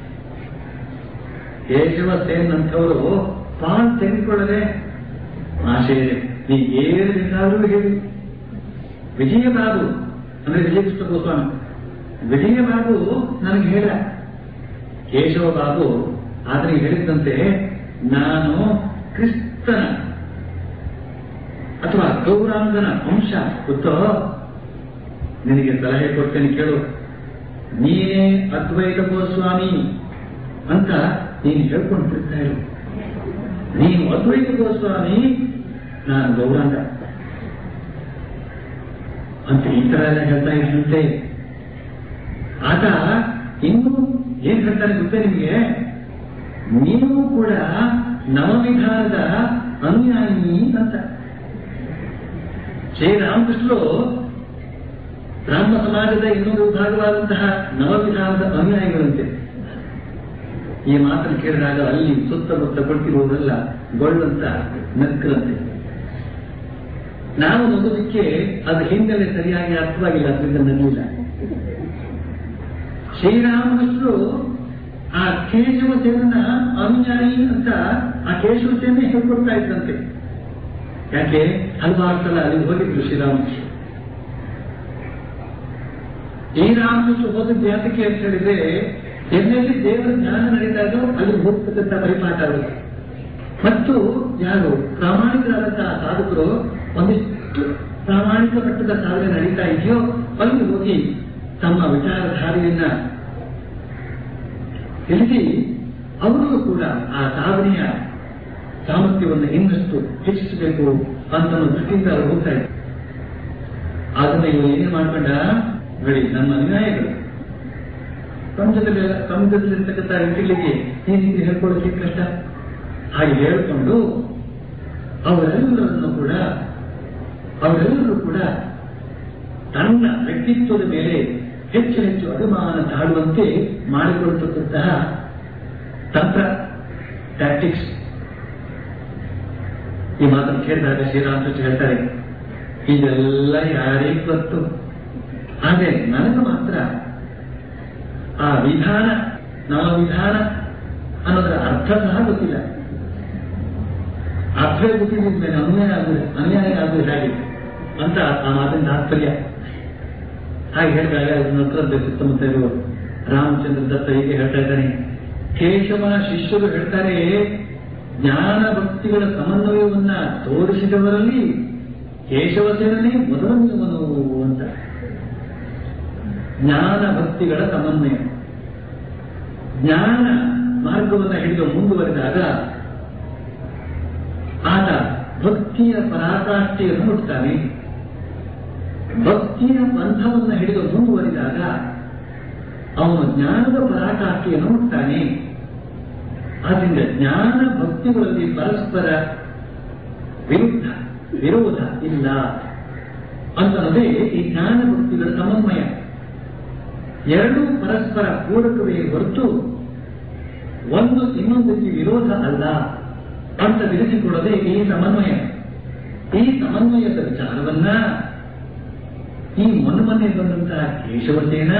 ಕೇಶವ ಸೇನ್ ಅಂತವರು ಪಾಲ್ ತೆಗೆದುಕೊಳ್ಳದೆ ಆಶೆ ಇದೆ ನೀ ಏನು ಬೇಕಾದ್ರೂ ಹೇಳಿ ವಿಜಯಬಾಬು ಅಂದ್ರೆ ವಿಜಯಕೃಷ್ಣ ಗೋಸ್ವಾಮಿ ವಿಜಯಬಾಬು ನನಗೆ ಹೇಳ ಕೇಶವ ಬಾಬು ಆತನಿಗೆ ಹೇಳಿದಂತೆ ನಾನು ಕ್ರಿಸ್ತನ ಅಥವಾ ಗೌರಾಂಗನ ಅಂಶ ಗೊತ್ತೋ ನಿನಗೆ ಸಲಹೆ ಕೊಡ್ತೇನೆ ಕೇಳು ನೀನೇ ಅದ್ವೈತ ಗೋಸ್ವಾಮಿ ಅಂತ ನೀನು ಹೇಳ್ಕೊಂಡು ತಿರ್ತಾ ಇರು ನೀನು ಅದ್ವೈತ ಗೋಸ್ವಾಮಿ ನಾನು ಗೌರಾಂಗ ಅಂತ ಈ ತರ ಎಲ್ಲ ಹೇಳ್ತಾ ಇದ್ದಂತೆ ಆತ ಇನ್ನು ಏನ್ ಹೇಳ್ತಾನೆ ಗೊತ್ತೇ ನಿಮಗೆ ನೀವು ಕೂಡ ನವವಿಧಾನದ ಅನುಯಾಯಿ ಅಂತ ಶ್ರೀರಾಮಕೃಷ್ಣರು ಬ್ರಾಹ್ಮ ಸಮಾಜದ ಇನ್ನೊಂದು ವಿಭಾಗವಾದಂತಹ ನವವಿಧಾನದ ಅನುಯಾಯಿಗಳಂತೆ ಈ ಮಾತನ್ನು ಕೇಳಿದಾಗ ಅಲ್ಲಿ ಸುತ್ತಮುತ್ತ ಕೊಟ್ಟಿರುವುದೆಲ್ಲ ಗೊಳ್ಳಂತ ನಕ್ಕರಂತೆ ನಾವು ನಗೋದಕ್ಕೆ ಅದು ಹಿನ್ನೆಲೆ ಸರಿಯಾಗಿ ಅರ್ಥವಾಗಿಲ್ಲ ಅದರಿಂದ ನಗಲಿಲ್ಲ ಶ್ರೀರಾಮಕೃಷ್ಣರು ಆ ಕೇಶವ ಸೇನನ ಅನುಯಾಯಿ ಅಂತ ಆ ಕೇಶವ ಸೇನೆ ಹೇಳ್ಕೊಡ್ತಾ ಇದ್ದಂತೆ ಯಾಕೆ ಹಲವಾರು ಸಲ ಅಲ್ಲಿ ಹೋಗಿದ್ರು ಶ್ರೀರಾಮಕೃಷ್ಣ ಶ್ರೀರಾಮಕೃಷ್ಣ ಹೋದದ್ದು ಯಾತಕ್ಕೆ ಅಂತ ಹೇಳಿದ್ರೆ ಎಲ್ಲೆಲ್ಲಿ ದೇವರ ಜ್ಞಾನ ನಡೆದಾಗ ಅಲ್ಲಿ ಹೋಗ್ತಕ್ಕಂಥ ಪರಿಪಾಠ ಅವರು ಮತ್ತು ಯಾರು ಪ್ರಾಮಾಣಿಕರಾದಂತಹ ಸಾಧಕರು ಒಂದಿಷ್ಟು ಪ್ರಾಮಾಣಿಕ ಮಟ್ಟದ ಸಾಧನೆ ನಡೀತಾ ಇದೆಯೋ ಅಲ್ಲಿ ಹೋಗಿ ತಮ್ಮ ವಿಚಾರಧಾರೆಯನ್ನ ತಿಳಿಸಿ ಅವರು ಕೂಡ ಆ ಸಾಧನೆಯ ಸಾಮರ್ಥ್ಯವನ್ನು ಇನ್ನಷ್ಟು ಹೆಚ್ಚಿಸಬೇಕು ಅಂತ ದೃಷ್ಟಿಯಿಂದ ಅವರು ಹೋಗ್ತಾ ಇದ್ದಾರೆ ಅದನ್ನ ಇವರು ಏನ್ ಮಾಡ್ಕೊಂಡ ನೋಡಿ ನಮ್ಮ ಅನುಯಾಯಿಗಳು ಸಮಾಜದಲ್ಲಿ ಸಮಾಜದಲ್ಲಿರ್ತಕ್ಕಂಥ ವ್ಯಕ್ತಿಗಳಿಗೆ ಈ ರೀತಿ ಹೇಳ್ಕೊಳ್ಳೋಕೆ ಕಷ್ಟ ಹಾಗೆ ಹೇಳಿಕೊಂಡು ಅವರೆಲ್ಲರನ್ನು ಕೂಡ ಅವರೆಲ್ಲರೂ ಕೂಡ ತನ್ನ ವ್ಯಕ್ತಿತ್ವದ ಮೇಲೆ ಹೆಚ್ಚು ಹೆಚ್ಚು ಅಭಿಮಾನ ತಾಳುವಂತೆ ಮಾಡಿಕೊಳ್ಳತಕ್ಕಂತಹ ತಂತ್ರ ಟ್ಯಾಕ್ಟಿಕ್ಸ್ ಈ ಮಾತನ್ನು ಕೇಳಿದಾಗ ಶ್ರೀರಾಮಕೃಷ್ಣ ಹೇಳ್ತಾರೆ ಇದೆಲ್ಲ ಯಾರಿಗೆ ಗೊತ್ತು ಆದರೆ ನನಗೆ ಮಾತ್ರ ಆ ವಿಧಾನ ನಮ್ಮ ವಿಧಾನ ಅನ್ನೋದರ ಅರ್ಥ ಸಹ ಗೊತ್ತಿಲ್ಲ ಅರ್ಥವೇ ಗೊತ್ತಿದ್ದ ಅನ್ಯಾಯ ಆಗುದು ಅನ್ಯಾಯ ಆಗುದು ಹೇಗೆ ಅಂತ ಆ ಮಾತಿನ ತಾತ್ಪರ್ಯ ಹಾಗೆ ಹೇಳಿದಾಗ ನಂತರ ಸುತ್ತಮುತ್ತ ಇರುವ ರಾಮಚಂದ್ರ ದತ್ತ ಹೀಗೆ ಹೇಳ್ತಾ ಇದ್ದಾನೆ ಕೇಶವನ ಶಿಷ್ಯರು ಹೇಳ್ತಾರೆ ಜ್ಞಾನ ಭಕ್ತಿಗಳ ಸಮನ್ವಯವನ್ನ ತೋರಿಸಿದವರಲ್ಲಿ ಕೇಶವಸೇನನೇ ಮೊದಲನೆಯವನು ಅಂತ ಜ್ಞಾನ ಭಕ್ತಿಗಳ ಸಮನ್ವಯ ಜ್ಞಾನ ಮಾರ್ಗವನ್ನು ಹಿಡಿದು ಮುಂದುವರೆದಾಗ ಆತ ಭಕ್ತಿಯ ಪರಾಕಾಷ್ಠೆಯನ್ನು ಮುಟ್ತಾನೆ ಭಕ್ತಿಯ ಬಂಧವನ್ನು ಹಿಡಿದು ಮುಂದುವರಿದಾಗ ಅವನು ಜ್ಞಾನದ ಪರಾಕಾಷ್ಠೆಯನ್ನು ಮುಟ್ತಾನೆ ಆದ್ದರಿಂದ ಜ್ಞಾನ ಭಕ್ತಿಗಳಲ್ಲಿ ಪರಸ್ಪರ ವಿರುದ್ಧ ವಿರೋಧ ಇಲ್ಲ ಅಂತನ್ನೋದೇ ಈ ಜ್ಞಾನ ಭಕ್ತಿಗಳ ಸಮನ್ವಯ ಎರಡೂ ಪರಸ್ಪರ ಪೂರಕವೇ ಹೊರತು ಒಂದು ಇನ್ನೊಂದಕ್ಕೆ ವಿರೋಧ ಅಲ್ಲ ಅಂತ ತಿಳಿಸಿಕೊಡೋದೇ ಈ ಸಮನ್ವಯ ಈ ಸಮನ್ವಯದ ವಿಚಾರವನ್ನ ಈ ಮೊನ್ನೆ ಮೊನ್ನೆ ಬಂದಂತಹ ಕೇಶವಸೇನ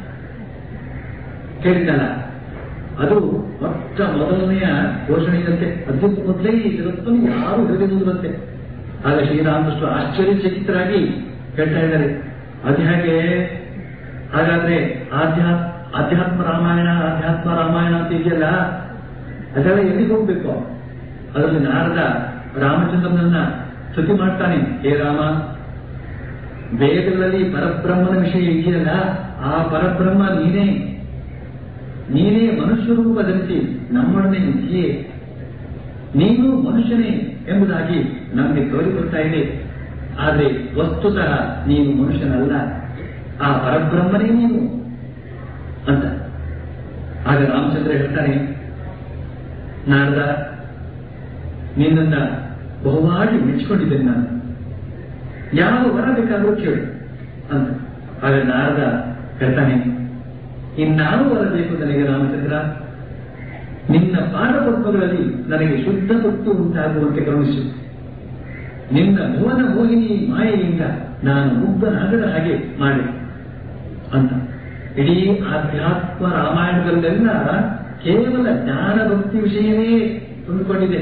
ಕೇಳಿದಲ್ಲ ಅದು ಮೊಟ್ಟ ಮೊದಲನೆಯ ಘೋಷಣೆಯಂತೆ ಅದಕ್ಕೆ ಮೊದಲೇ ಈ ಜಗತ್ತನ್ನು ಯಾರು ಹಿಡಿದಿರುವಂತೆ ಆಗ ಶ್ರೀರಾಮಕೃಷ್ಣ ಆಶ್ಚರ್ಯಚಕಿತರಾಗಿ ಹೇಳ್ತಾ ಇದ್ದಾರೆ ಅದು ಹೇಗೆ ಹಾಗಾದ್ರೆ ಆಧ್ಯಾತ್ ಆಧ್ಯಾತ್ಮ ರಾಮಾಯಣ ಆಧ್ಯಾತ್ಮ ರಾಮಾಯಣ ಅಂತ ಇದೆಯಲ್ಲ ಅದೆಲ್ಲ ಎಲ್ಲಿಗೆ ಹೋಗ್ಬೇಕು ಅದರಲ್ಲಿ ನಾರದ ರಾಮಚಂದ್ರನನ್ನ ಸ್ತುತಿ ಮಾಡ್ತಾನೆ ಹೇ ರಾಮ ವೇದಗಳಲ್ಲಿ ಪರಬ್ರಹ್ಮನ ವಿಷಯ ಇದೆಯಲ್ಲ ಆ ಪರಬ್ರಹ್ಮ ನೀನೇ ನೀನೇ ಮನುಷ್ಯ ರೂಪದಂತೆ ನಮ್ಮೊಡನೆ ಇದೆಯೇ ನೀನು ಮನುಷ್ಯನೇ ಎಂಬುದಾಗಿ ನಮಗೆ ತೋರಿಕೊಡ್ತಾ ಇದೆ ಆದರೆ ವಸ್ತುತಃ ನೀನು ಮನುಷ್ಯನಲ್ಲ ಆ ಪರಬ್ರಹ್ಮನೇ ನೀನು ಅಂತ ಆಗ ರಾಮಚಂದ್ರ ಹೇಳ್ತಾನೆ ನಾರದ ನಿನ್ನನ್ನ ಬಹುವಾಗಿ ಮೆಚ್ಚಿಕೊಂಡಿದ್ದೇನೆ ನಾನು ಯಾವ ವರ ಬೇಕಾದರೂ ಕೇಳು ಅಂತ ಆಗ ನಾರದ ಹೇಳ್ತಾನೆ ಇನ್ನಾವ ವರ ಬೇಕು ನನಗೆ ರಾಮಚಂದ್ರ ನಿನ್ನ ಪಾದಪದ್ಮಗಳಲ್ಲಿ ನನಗೆ ಶುದ್ಧ ಭಕ್ತಿ ಉಂಟಾಗುವಂತೆ ಕರುಣಿಸು ನಿನ್ನ ಭುವನ ಮೋಹಿನಿ ಮಾಯೆಯಿಂದ ನಾನು ಮುಗ್ಧನಾಗದ ಹಾಗೆ ಮಾಡಿ ಅಂತ ಇಡೀ ಆಧ್ಯಾತ್ಮ ರಾಮಾಯಣದಲ್ಲೆಲ್ಲ ಕೇವಲ ಜ್ಞಾನ ಭಕ್ತಿ ವಿಷಯವೇ ತುಂಬಿಕೊಂಡಿದೆ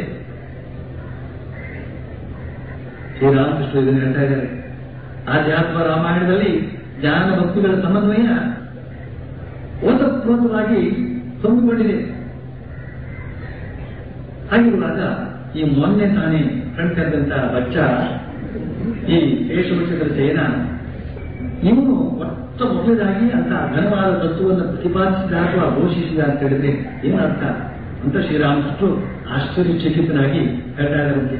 ಶ್ರೀರಾಮಕೃಷ್ಣ ಇದನ್ನು ಹೇಳ್ತಾ ಇದ್ದಾರೆ ಆಧ್ಯಾತ್ಮ ರಾಮಾಯಣದಲ್ಲಿ ಜ್ಞಾನ ಭಕ್ತಿಗಳ ಸಮನ್ವಯ ಓತಪ್ರೋತವಾಗಿ ತುಂಬಿಕೊಂಡಿದೆ ಹಾಗಿರುವಾಗ ಈ ಮೊನ್ನೆ ತಾನೇ ಕಣ್ಕಂದಂತ ಬಚ್ಚ ಈ ಕೇಶವಚಂದ್ರ ಸೇನ ಇವನು ಮೊಟ್ಟ ಮೊದಲದಾಗಿ ಅಂತ ಘನವಾದ ತತ್ವವನ್ನು ಪ್ರತಿಪಾದಿಸಿದ ಅಥವಾ ಘೋಷಿಸಿದ ಅಂತ ಹೇಳಿದ್ರೆ ಏನು ಅರ್ಥ ಅಂತ ಶ್ರೀರಾಮಕೃಷ್ಣರು ಆಶ್ಚರ್ಯಚಕಿತನಾಗಿ ಹೇಳ್ತಾ ಇದ್ದಾರಂತೆ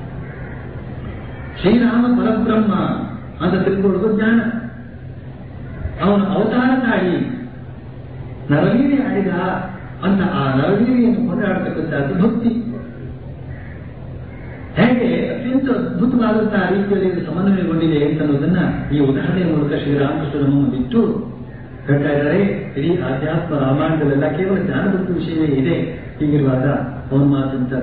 ಶ್ರೀರಾಮ ಪರಬ್ರಹ್ಮ ಅಂತ ತಿಳ್ಕೊಳ್ಳೋದು ಜ್ಞಾನ ಅವನ ಅವತಾರ ತಾಯಿ ನರವೀರಿ ಆಡಿದ ಅಂತ ಆ ನರವೀರಿಯನ್ನು ಕೊಂಡಾಡತಕ್ಕಂಥದ್ದು ಭಕ್ತಿ ಅತ್ಯಂತ ಅದ್ಭುತವಾದಂತಹ ರೀತಿಯಲ್ಲಿ ಇದು ಸಮನ್ವಯಗೊಂಡಿದೆ ಅಂತ ಅನ್ನೋದನ್ನ ಈ ಉದಾಹರಣೆಯ ಮೂಲಕ ಶ್ರೀರಾಮಕೃಷ್ಣರ ಮುಂದಿಟ್ಟು ಹೇಳ್ತಾ ಇದ್ದಾರೆ ಇಡೀ ಆಧ್ಯಾತ್ಮ ರಾಮಾಯಣದಲ್ಲೆಲ್ಲ ಕೇವಲ ಜ್ಞಾನದತ್ತ ವಿಷಯವೇ ಇದೆ ಹೀಗಿರುವಾಗ ಅವನ ಮಾತಂತ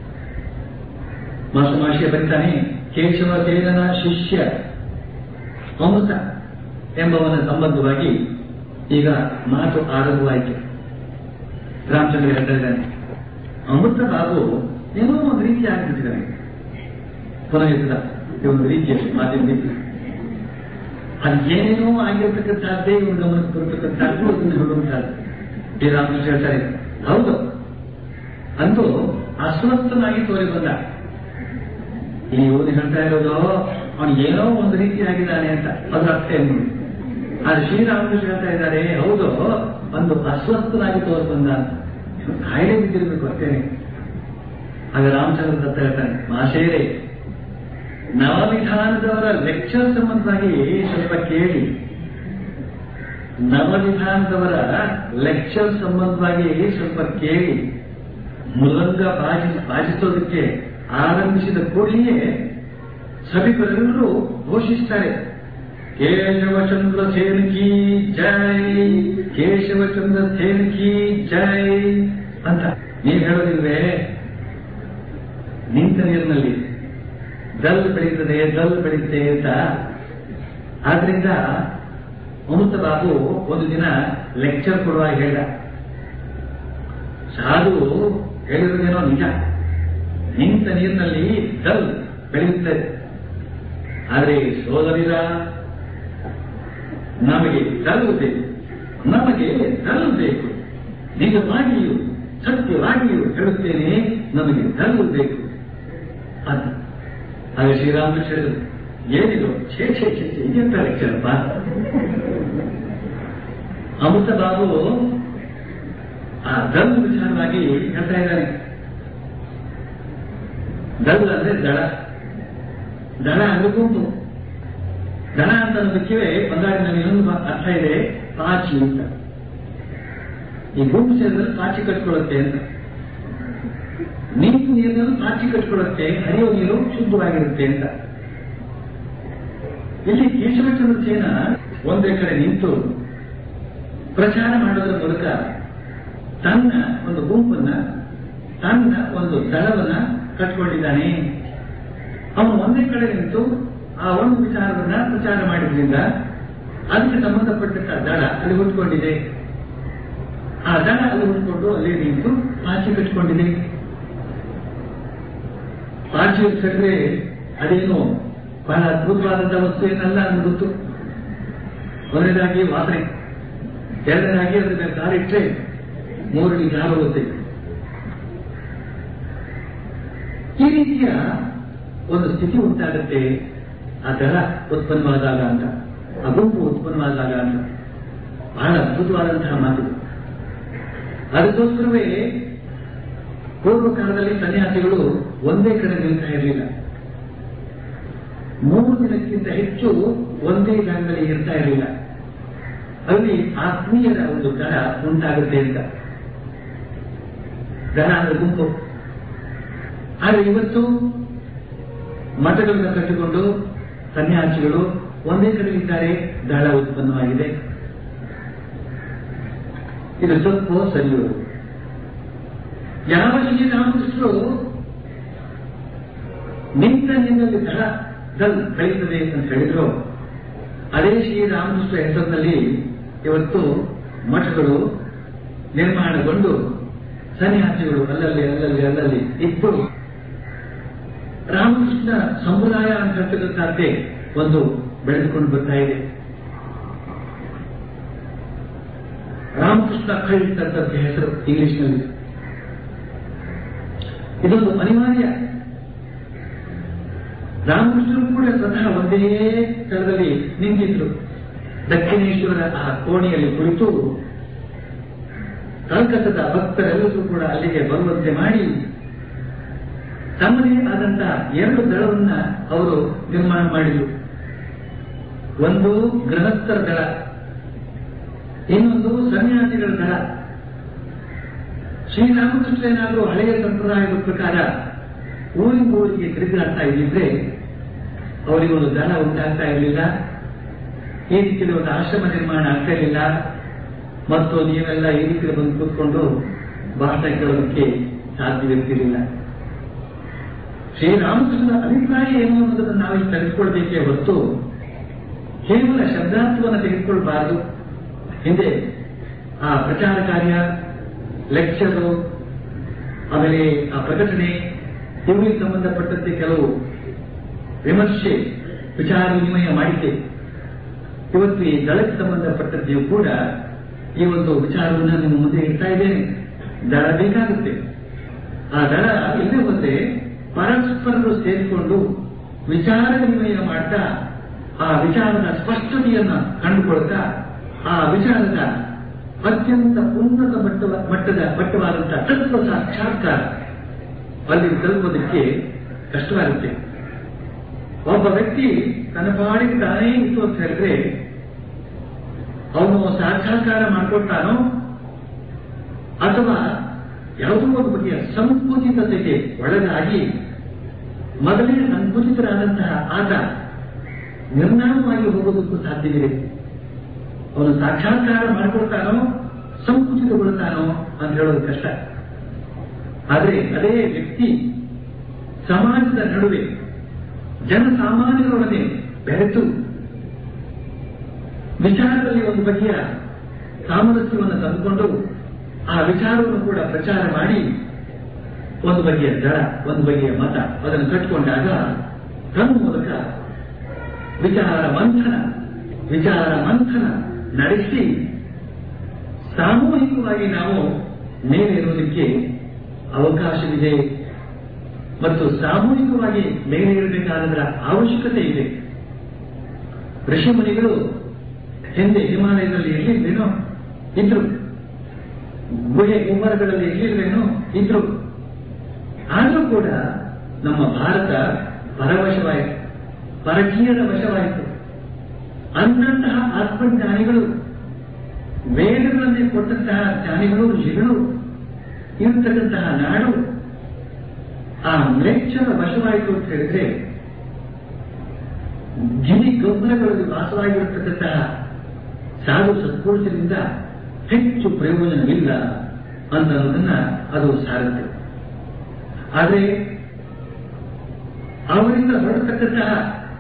ಮಾಸಮಾಶಿಯ ಬರೀತಾನೆ ಕೇಶವ ಸೇನನ ಶಿಷ್ಯ ಅಮೃತ ಎಂಬವನ ಸಂಬಂಧವಾಗಿ ಈಗ ಮಾತು ಆರಂಭವಾಯಿತು ರಾಮಚಂದ್ರ ಹೇಳ್ತಾ ಇದ್ದಾನೆ ಅಮೃತ ಬಾಬು ಏನೋ ಒಂದು ರೀತಿ ಆಗ್ಬಿಟ್ಟಿದ್ದಾನೆ ಪುನಃ ಯುದ್ಧ ಈ ಒಂದು ರೀತಿಯಲ್ಲಿ ಮಾತಿನ ರೀತಿ ಅದೇನೇನೋ ಆಗಿರ್ತಕ್ಕಂಥದ್ದೇ ಇವರು ಗಮನಕ್ಕೆ ಬರತಕ್ಕಂಥದ್ದು ಅದನ್ನು ಹೇಳುವಂಥದ್ದು ಶ್ರೀರಾಮಕೃಷ್ಣ ಹೇಳ್ತಾರೆ ಹೌದು ಅಂದು ಅಸ್ವಸ್ಥನಾಗಿ ತೋರಿ ಬಂದ ಈ ಓದಿ ಹೇಳ್ತಾ ಇರೋದು ಅವನು ಏನೋ ಒಂದು ರೀತಿ ಆಗಿದ್ದಾನೆ ಅಂತ ಅದ್ರ ಅರ್ಥ ಏನು ಆದ್ರೆ ಶ್ರೀರಾಮಕೃಷ್ಣ ಹೇಳ್ತಾ ಇದ್ದಾರೆ ಹೌದು ಒಂದು ಅಸ್ವಸ್ಥನಾಗಿ ತೋರಿ ಬಂದ ಅಂತ ಕಾಯಿಲೆ ಬಿದ್ದಿರ್ಬೇಕು ಅಷ್ಟೇನೆ ಆಗ ರಾಮಚಂದ್ರ ದತ್ತ ಹೇಳ್ತಾನೆ ಮಾಶೇರೆ ನವವಿಧಾನದವರ ಲೆಕ್ಚರ್ ಸಂಬಂಧವಾಗಿ ಸ್ವಲ್ಪ ಕೇಳಿ ನವವಿಧಾನದವರ ಲೆಕ್ಚರ್ ಸಂಬಂಧವಾಗಿ ಸ್ವಲ್ಪ ಕೇಳಿ ಮೃದಂಗ ಬಾಜಿ ಬಾಜಿಸೋದಕ್ಕೆ ಆರಂಭಿಸಿದ ಕೂಡಲೇ ಸಭಿಕರೆಲ್ಲರೂ ಘೋಷಿಸ್ತಾರೆ ಕೇಶವಚಂದ್ರ ಸೇನ್ ಕಿ ಜೈ ಕೇಶವಚಂದ್ರ ಸೇನ್ ಕಿ ಜೈ ಅಂತ ನೀವ್ ಹೇಳೋದಿಲ್ವೇ ನಿಂತ ನೀರಿನಲ್ಲಿ ದಲ್ ಬೆಳೀತದೆ ದಲ್ ಬೆಳೀತದೆ ಅಂತ ಆದ್ರಿಂದ ಅಮೃತ ಬಾಬು ಒಂದು ದಿನ ಲೆಕ್ಚರ್ ಕೊಡುವಾಗ ಹೇಳ್ದ ಸಾಧು ಹೇಳಿರೋದೇನೋ ನಿಜ ನಿಂತ ನೀರಿನಲ್ಲಿ ದಲ್ ಬೆಳೆಯುತ್ತದೆ ಆದರೆ ಸೋದರಿರ ನಮಗೆ ದಲ್ ಬೇಕು ನಮಗೆ ದಲ್ ಬೇಕು ನಿಜವಾಗಿಯೂ ಸತ್ಯವಾಗಿಯೂ ಹೇಳುತ್ತೇನೆ ನಮಗೆ ದಲ್ ಬೇಕು ಅಂತ ಆಗ ಶ್ರೀರಾಮಕೃಷ್ಣ ಹೇಳಿದ್ರು ಏನಿದು ಛೇ ಛೇ ಛೇ ಛೇ ಇದೆಂತ ಲೆಕ್ಚರಪ್ಪ ಅಮೃತ ಬಾಬು ಆ ದಲ್ ವಿಚಾರವಾಗಿ ಹೇಳ್ತಾ ಇದ್ದಾನೆ ದಲ್ ಅಂದ್ರೆ ದಳ ದಳ ಅಂದ್ರೆ ಗುಂಪು ದಳ ಅಂತ ಅನ್ನೋದಕ್ಕೆ ಬಂಗಾಳಿನಲ್ಲಿ ಇನ್ನೊಂದು ಅರ್ಥ ಇದೆ ಪಾಚಿ ಅಂತ ಈ ಗುಂಪು ಸೇರಿದ್ರೆ ಪಾಚಿ ಕಟ್ಕೊಳ್ಳುತ್ತೆ ಅಂತ ನಿಂತು ನೀರನ್ನು ಪಾಚಿ ಕಟ್ಕೊಳ್ಳುತ್ತೆ ಹರಿಯುವ ನೀರು ಶುದ್ಧವಾಗಿರುತ್ತೆ ಅಂತ ಇಲ್ಲಿ ಕೇಶವಚಂದ್ರ ಸೇನ ಒಂದೇ ಕಡೆ ನಿಂತು ಪ್ರಚಾರ ಮಾಡೋದ್ರ ಮೂಲಕ ತನ್ನ ಒಂದು ಗುಂಪನ್ನ ತನ್ನ ಒಂದು ದಳವನ್ನ ಕಟ್ಕೊಂಡಿದ್ದಾನೆ ಅವನು ಒಂದೇ ಕಡೆ ನಿಂತು ಆ ಒಂದು ವಿಚಾರವನ್ನ ಪ್ರಚಾರ ಮಾಡಿದ್ರಿಂದ ಅದಕ್ಕೆ ಸಂಬಂಧಪಟ್ಟಂತ ದಳ ಅಲ್ಲಿ ಹುಟ್ಕೊಂಡಿದೆ ಆ ದಳ ಅಲ್ಲಿ ಹುಟ್ಕೊಂಡು ಅಲ್ಲಿ ನಿಂತು ಪಾಚಿ ಕಟ್ಕೊಂಡಿದೆ ಪಾಚಿ ಕಟ್ಟಿದ್ರೆ ಅದೇನು ಬಹಳ ಅದ್ಭುತವಾದಂತಹ ವಸ್ತು ಏನಲ್ಲ ಅನ್ನೋದು ಗೊತ್ತು ಒಂದನೇದಾಗಿ ವಾಸನೆ ಎರಡನೇದಾಗಿ ಅದ್ರ ಮೇಲೆ ಕಾಲಿಟ್ಟರೆ ಮೂರನೇ ಜಾಗ ಹೋಗುತ್ತೆ ಈ ರೀತಿಯ ಒಂದು ಸ್ಥಿತಿ ಉಂಟಾಗುತ್ತೆ ಆ ದಳ ಉತ್ಪನ್ನವಾದಾಗ ಅಂತ ಆ ಗುಂಪು ಉತ್ಪನ್ನವಾದಾಗ ಅಂತ ಬಹಳ ಅದ್ಭುತವಾದಂತಹ ಮಾತು ಅದಕ್ಕೋಸ್ಕರವೇ ಪೂರ್ವ ಕಾಲದಲ್ಲಿ ಸನ್ಯಾಸಿಗಳು ಒಂದೇ ಕಡೆ ನಿಲ್ತಾ ಇರಲಿಲ್ಲ ಮೂರು ದಿನಕ್ಕಿಂತ ಹೆಚ್ಚು ಒಂದೇ ಜಾಗದಲ್ಲಿ ಇರ್ತಾ ಇರಲಿಲ್ಲ ಅಲ್ಲಿ ಆತ್ಮೀಯರ ಒಂದು ದಳ ಉಂಟಾಗುತ್ತೆ ಅಂತ ದಳ ಅಂದ್ರೆ ಗುಂಪು ಆದರೆ ಇವತ್ತು ಮಠಗಳನ್ನು ಕಟ್ಟಿಕೊಂಡು ಸನ್ಯಾಸಿಗಳು ಒಂದೇ ಕಡೆ ಇದ್ದಾರೆ ದಳ ಉತ್ಪನ್ನವಾಗಿದೆ ಇದು ತಪ್ಪು ಸರಿಯೋ ಯಾವ ಶ್ರೀರಾಮಕೃಷ್ಣರು ನಿಂತ ನಿನ್ನಲ್ಲಿ ದಳ ದಲ್ ಬೆಳೀತದೆ ಅಂತ ಹೇಳಿದ್ರು ಅದೇ ಶ್ರೀರಾಮಕೃಷ್ಣ ಹೆಸರಿನಲ್ಲಿ ಇವತ್ತು ಮಠಗಳು ನಿರ್ಮಾಣಗೊಂಡು ಸನ್ಯಾಸಿಗಳು ಅಲ್ಲಲ್ಲಿ ಅಲ್ಲಲ್ಲಿ ಅಲ್ಲಲ್ಲಿ ಇದ್ದು ರಾಮಕೃಷ್ಣ ಸಂಪ್ರದಾಯ ಅಂತ ಹೇಳ್ತಕ್ಕಂಥದ್ದೇ ಒಂದು ಬೆಳೆದುಕೊಂಡು ಬರ್ತಾ ಇದೆ ರಾಮಕೃಷ್ಣ ಕಲ್ಟ್ ಅಂತ ಹೆಸರು ಇಂಗ್ಲಿಷ್ನಲ್ಲಿ ಇದೊಂದು ಅನಿವಾರ್ಯ ರಾಮಕೃಷ್ಣರು ಕೂಡ ಸ್ವತಃ ಒಂದೇ ಸ್ಥಳದಲ್ಲಿ ನಿಂತಿದ್ರು ದಕ್ಷಿಣೇಶ್ವರ ಆ ಕೋಣೆಯಲ್ಲಿ ಕುಳಿತು ಕಲ್ಕತ್ತದ ಭಕ್ತರೆಲ್ಲರೂ ಕೂಡ ಅಲ್ಲಿಗೆ ಬರುವಂತೆ ಮಾಡಿ ತಮ್ಮದೇ ಆದಂತಹ ಎರಡು ದಳವನ್ನ ಅವರು ನಿರ್ಮಾಣ ಮಾಡಿದರು ಒಂದು ಗೃಹಸ್ಥರ ದಳ ಇನ್ನೊಂದು ಸನ್ಯಾಸಿಗಳ ದಳ ಶ್ರೀರಾಮಕೃಷ್ಣ ಏನಾದರೂ ಹಳೆಯ ಸಂಪ್ರದಾಯದ ಪ್ರಕಾರ ಊರಿಂದ ಊರಿಗೆ ತಿರುಗಾಡ್ತಾ ಇದ್ದಿದ್ರೆ ಅವರಿಗೆ ಒಂದು ದಳ ಉಂಟಾಗ್ತಾ ಇರಲಿಲ್ಲ ಈ ರೀತಿಯಲ್ಲಿ ಒಂದು ಆಶ್ರಮ ನಿರ್ಮಾಣ ಆಗ್ತಾ ಇರಲಿಲ್ಲ ಮತ್ತು ನೀವೆಲ್ಲ ಈ ರೀತಿ ಬಂದು ಕೂತ್ಕೊಂಡು ಭಾಷಣ ಕೇಳೋದಕ್ಕೆ ಸಾಧ್ಯವಿರ್ತಿರಲಿಲ್ಲ ಶ್ರೀರಾಮಕೃಷ್ಣನ ಅಭಿಪ್ರಾಯ ಏನು ಅನ್ನೋದನ್ನು ನಾವಿಲ್ಲಿ ತೆಗೆದುಕೊಳ್ಬೇಕೇ ಹೊರತು ಕೇವಲ ಶಬ್ದಾರ್ಥವನ್ನು ತೆಗೆದುಕೊಳ್ಬಾರದು ಹಿಂದೆ ಆ ಪ್ರಚಾರ ಕಾರ್ಯ ಲೆಕ್ಚರು ಆಮೇಲೆ ಆ ಪ್ರಕಟಣೆ ಇವುಗಳಿಗೆ ಸಂಬಂಧಪಟ್ಟಂತೆ ಕೆಲವು ವಿಮರ್ಶೆ ವಿಚಾರ ವಿನಿಮಯ ಮಾಡಿದ್ದೆ ಇವತ್ತು ಈ ದಳಕ್ಕೆ ಸಂಬಂಧಪಟ್ಟಂತೆಯೂ ಕೂಡ ಈ ಒಂದು ವಿಚಾರವನ್ನು ನಿಮ್ಮ ಮುಂದೆ ಇಡ್ತಾ ಇದ್ದೇನೆ ದಳ ಬೇಕಾಗುತ್ತೆ ಆ ದಳ ಎಲ್ಲಿ ಹೋದ್ರೆ ಪರಸ್ಪರರು ಸೇರಿಕೊಂಡು ವಿಚಾರ ವಿನಿಮಯ ಮಾಡ್ತಾ ಆ ವಿಚಾರದ ಸ್ಪಷ್ಟತೆಯನ್ನ ಕಂಡುಕೊಳ್ತಾ ಆ ವಿಚಾರದ ಅತ್ಯಂತ ಉನ್ನತ ಮಟ್ಟದ ಮಟ್ಟದ ಮಟ್ಟವಾದಂತಹ ತತ್ವ ಸಾಕ್ಷಾತ್ಕಾರ ಅಲ್ಲಿ ತಲುಪೋದಕ್ಕೆ ಕಷ್ಟವಾಗುತ್ತೆ ಒಬ್ಬ ವ್ಯಕ್ತಿ ತನ್ನ ಪಾಡಿಗೆ ತಾನೇ ಇತ್ತು ಅಂತ ಹೇಳಿದ್ರೆ ಅವನು ಸಾಕ್ಷಾತ್ಕಾರ ಮಾಡ್ಕೊಳ್ತಾನೋ ಅಥವಾ ಯಾವುದೋ ಒಂದು ಬಗೆಯ ಸಂಕುಚಿತತೆಗೆ ಒಳಗಾಗಿ ಮೊದಲೇ ಸಂಕುಚಿತರಾದಂತಹ ಆತ ನಿರ್ನಾಮವಾಗಿ ಹೋಗೋದಕ್ಕೂ ಸಾಧ್ಯವಿದೆ ಅವನು ಸಾಕ್ಷಾತ್ಕಾರ ಮಾಡಿಕೊಳ್ತಾನೋ ಸಂಕುಚಿತಗೊಳ್ತಾನೋ ಅಂತ ಹೇಳೋದು ಕಷ್ಟ ಆದರೆ ಅದೇ ವ್ಯಕ್ತಿ ಸಮಾಜದ ನಡುವೆ ಜನಸಾಮಾನ್ಯರೊಡನೆ ಬೆರೆತು ವಿಚಾರದಲ್ಲಿ ಒಂದು ಬಗೆಯ ಸಾಮರಸ್ಯವನ್ನು ತಂದುಕೊಂಡು ಆ ವಿಚಾರವನ್ನು ಕೂಡ ಪ್ರಚಾರ ಮಾಡಿ ಒಂದು ಬಗೆಯ ದಳ ಒಂದು ಬಗೆಯ ಮತ ಅದನ್ನು ಕಟ್ಟಿಕೊಂಡಾಗ ತನ್ನ ಮೂಲಕ ವಿಚಾರ ಮಂಥನ ವಿಚಾರ ಮಂಥನ ನಡೆಸಿ ಸಾಮೂಹಿಕವಾಗಿ ನಾವು ಮೇಲೇರುವುದಕ್ಕೆ ಅವಕಾಶವಿದೆ ಮತ್ತು ಸಾಮೂಹಿಕವಾಗಿ ಮೇಲೆ ಇರಬೇಕಾದದರ ಅವಶ್ಯಕತೆ ಇದೆ ಋಷಿಮುನಿಗಳು ಹಿಂದೆ ಹಿಮಾಲಯದಲ್ಲಿ ಎಲ್ಲಿಲ್ವೇನೋ ಇದ್ರು ಗುಹೆ ಗುಮ್ಮರಗಳಲ್ಲಿ ಎಲ್ಲಿಲ್ವೇನೋ ಇದ್ರು ಆದರೂ ಕೂಡ ನಮ್ಮ ಭಾರತ ಪರವಶವಾಯಿತು ಪರಕೀಯರ ವಶವಾಯಿತು ಅಂತಹ ಆತ್ಮಜ್ಞಾನಿಗಳು ವೇದಗಳನ್ನೇ ಕೊಟ್ಟಂತಹ ಜ್ಞಾನಿಗಳು ಋಷಿಗಳು ಇರತಕ್ಕಂತಹ ನಾಡು ಆ ಮ್ಲೇಚ್ಛರ ವಶವಾಯಿತು ಅಂತ ಹೇಳಿದ್ರೆ ಗಿರಿ ಗೊಬ್ಬರಗಳಲ್ಲಿ ವಾಸವಾಗಿರತಕ್ಕಂತಹ ಸಾಧು ಸತ್ಪುರುಷರಿಂದ ಹೆಚ್ಚು ಪ್ರಯೋಜನವಿಲ್ಲ ಅಂತ ಅನ್ನೋದನ್ನ ಅದು ಸಾರುತ್ತೆ ಆದರೆ ಅವರಿಂದ ಹೊರಡತಕ್ಕಂತಹ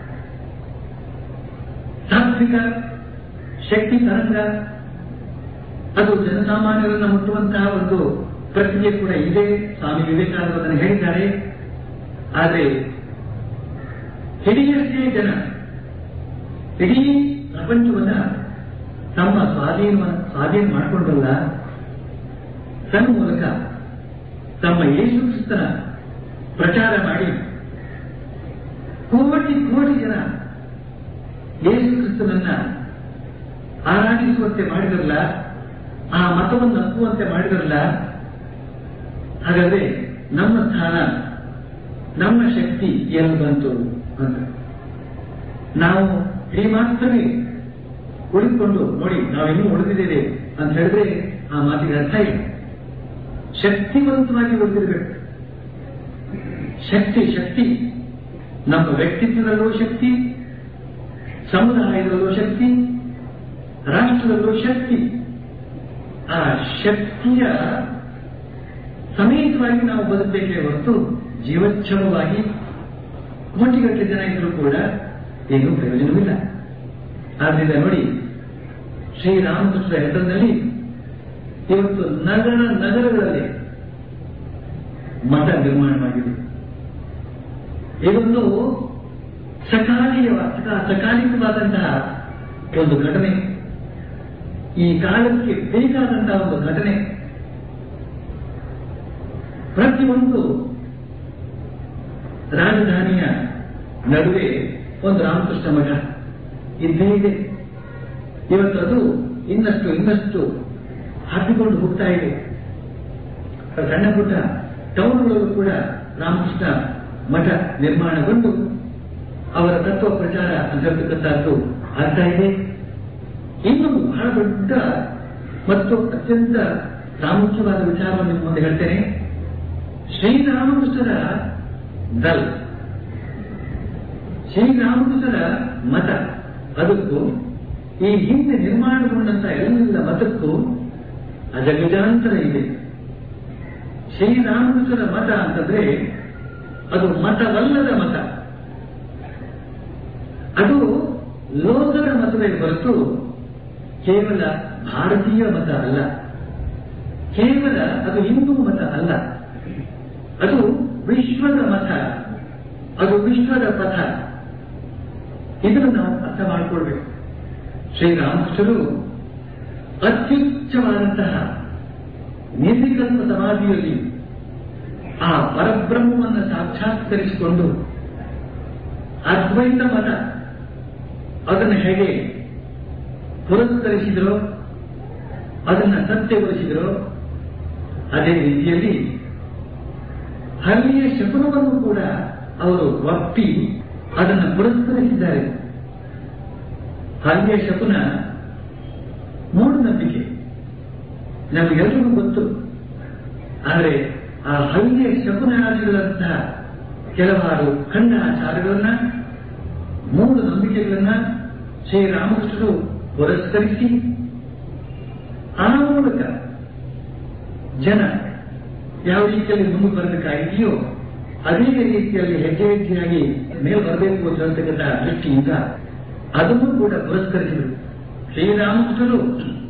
ತಾತ್ವಿಕ ಶಕ್ತಿ ತರಂಗ ಅದು ಜನಸಾಮಾನ್ಯರನ್ನ ಮುಟ್ಟುವಂತಹ ಒಂದು ಪ್ರಕ್ರಿಯೆ ಕೂಡ ಇದೆ ಸ್ವಾಮಿ ವಿವೇಕಾನಂದ ಅದನ್ನು ಹೇಳಿದ್ದಾರೆ ಆದರೆ ಹಿಡಿಯಷ್ಟೇ ಜನ ಇಡೀ ಪ್ರಪಂಚವನ್ನ ತಮ್ಮ ಸ್ವಾಧೀನ ಸ್ವಾಧೀನ ಮಾಡಿಕೊಂಡಲ್ಲ ತನ್ನ ಮೂಲಕ ತಮ್ಮ ಯೇಸು ಕ್ರಿಸ್ತನ ಪ್ರಚಾರ ಮಾಡಿ ಕೋಟಿ ಕೋಟಿ ಜನ ಯೇಸು ಕ್ರಿಸ್ತನನ್ನ ಆರಾಧಿಸುವಂತೆ ಮಾಡಿದ್ರಲ್ಲ ಆ ಮತವನ್ನು ನಂಬುವಂತೆ ಮಾಡಿದ್ರಲ್ಲ ಹಾಗಾದ್ರೆ ನಮ್ಮ ಸ್ಥಾನ ನಮ್ಮ ಶಕ್ತಿ ಎಲ್ಲಿ ಬಂತು ಅಂತ ನಾವು ಈ ಮಾತ್ರವೇ ಉಳಿದುಕೊಂಡು ನೋಡಿ ನಾವಿನ್ನೂ ಉಳಿದಿದ್ದೇವೆ ಅಂತ ಹೇಳಿದ್ರೆ ಆ ಮಾತಿಗೆ ಅರ್ಥ ಇಲ್ಲ ಶಕ್ತಿವಂತವಾಗಿ ಉಳಿದಿರಬೇಕು ಶಕ್ತಿ ಶಕ್ತಿ ನಮ್ಮ ವ್ಯಕ್ತಿತ್ವದಲ್ಲೂ ಶಕ್ತಿ ಸಮುದಾಯದಲ್ಲೂ ಶಕ್ತಿ ರಾಷ್ಟ್ರದಲ್ಲೂ ಶಕ್ತಿ ಆ ಶಕ್ತಿಯ ಸಮೇತವಾಗಿ ನಾವು ಬದುಕಬೇಕೇ ಹೊರತು ಜೀವಚ್ಛವವಾಗಿ ಕೋಟಿಗಟ್ಟಲೆ ಜನ ಇದ್ರೂ ಕೂಡ ಏನೂ ಪ್ರಯೋಜನವಿಲ್ಲ ಆದ್ರಿಂದ ನೋಡಿ ಶ್ರೀರಾಮಕೃಷ್ಣ ಹೆಸರಿನಲ್ಲಿ ಇವತ್ತು ನಗರ ನಗರಗಳಲ್ಲಿ ಮಠ ನಿರ್ಮಾಣವಾಗಿದೆ ಇದೊಂದು ಸಕಾಲೀಯ ಸಕಾಲಿಕವಾದಂತಹ ಒಂದು ಘಟನೆ ಈ ಕಾಲಕ್ಕೆ ಬೇಕಾದಂತಹ ಒಂದು ಘಟನೆ ಪ್ರತಿಯೊಂದು ರಾಜಧಾನಿಯ ನಡುವೆ ಒಂದು ರಾಮಕೃಷ್ಣ ಮಠ ಇದ್ದೇ ಇದೆ ಇವತ್ತು ಅದು ಇನ್ನಷ್ಟು ಇನ್ನಷ್ಟು ಹಬ್ಬಿಕೊಂಡು ಹೋಗ್ತಾ ಇದೆ ಸಣ್ಣ ಪುಟ್ಟ ಟೌನ್ಗಳಲ್ಲೂ ಕೂಡ ರಾಮಕೃಷ್ಣ ಮಠ ನಿರ್ಮಾಣಗೊಂಡು ಅವರ ತತ್ವ ಪ್ರಚಾರ ಅಂತ ಹೇಳ್ತಕ್ಕಂಥದ್ದು ಆಗ್ತಾ ಇದೆ ಇನ್ನೊಂದು ಬಹಳ ದೊಡ್ಡ ಮತ್ತು ಅತ್ಯಂತ ಪ್ರಾಮುಖ್ಯವಾದ ವಿಚಾರವನ್ನು ನಿಮ್ಮ ಮುಂದೆ ಹೇಳ್ತೇನೆ ಶ್ರೀರಾಮಕೃಷ್ಣರ ದಲ್ ಶ್ರೀರಾಮಕೃಷ್ಣರ ಮತ ಅದಕ್ಕೂ ಈ ಹಿಂದೆ ನಿರ್ಮಾಣಗೊಂಡಂತ ಎಲ್ಲ ಮತಕ್ಕೂ ಅಜಗಜಾಂತರ ಇದೆ ಶ್ರೀರಾಮಕೃಷ್ಣರ ಮತ ಅಂತಂದ್ರೆ ಅದು ಮತವಲ್ಲದ ಮತ ಅದು ಲೋಕದ ಮತವೇ ಹೊರತು ಕೇವಲ ಭಾರತೀಯ ಮತ ಅಲ್ಲ ಕೇವಲ ಅದು ಹಿಂದೂ ಮತ ಅಲ್ಲ ಅದು ವಿಶ್ವದ ಮತ ಅದು ವಿಶ್ವದ ಪಥ ಇದನ್ನು ನಾವು ಅರ್ಥ ಮಾಡಿಕೊಳ್ಬೇಕು ಶ್ರೀರಾಮಕೃಷ್ಣರು ಅತ್ಯುಚ್ಚವಾದಂತಹ ನಿರ್ವಿಕಲ್ಪ ಸಮಾಧಿಯಲ್ಲಿ ಆ ಪರಬ್ರಹ್ಮವನ್ನು ಸಾಕ್ಷಾತ್ಕರಿಸಿಕೊಂಡು ಅದ್ವೈತ ಮತ ಅದನ್ನು ಹೇಗೆ ಪುರಸ್ಕರಿಸಿದರೋ ಅದನ್ನ ಸತ್ಯಗೊಳಿಸಿದರೋ ಅದೇ ರೀತಿಯಲ್ಲಿ ಹಳ್ಳಿಯ ಶಕುನವನ್ನು ಕೂಡ ಅವರು ಒಪ್ಪಿ ಅದನ್ನು ಪುರಸ್ಕರಿಸಿದ್ದಾರೆ ಹಳ್ಳಿಯ ಶಕುನ ಮೂಢನಂಬಿಕೆ ನಮಗೆಲ್ಲರಿಗೂ ಗೊತ್ತು ಆದರೆ ಆ ಹಳ್ಳಿಯ ಶಕುನಾದಿಗಳಂತಹ ಕೆಲವಾರು ಖಂಡಾಚಾರಗಳನ್ನ ಮೂಢನಂಬಿಕೆಗಳನ್ನ ಶ್ರೀರಾಮಕೃಷ್ಣರು ಪುರಸ್ಕರಿಸಿ ಆ ಮೂಲಕ ಜನ ಯಾವ ರೀತಿಯಲ್ಲಿ ಮುಂದೆ ಬರಬೇಕಾಗಿದೆಯೋ ಅದೇ ರೀತಿಯಲ್ಲಿ ಹೆಜ್ಜೆ ಹೆಜ್ಜೆಯಾಗಿ ಮೇಲೆ ಬರಬೇಕು ಅಂತ ಹೇಳ್ತಕ್ಕಂಥ ದೃಷ್ಟಿಯಿಂದ ಅದನ್ನು ಕೂಡ ಪುರಸ್ಕರಿಸಿದರು ಶ್ರೀರಾಮಕೃಷ್ಣರು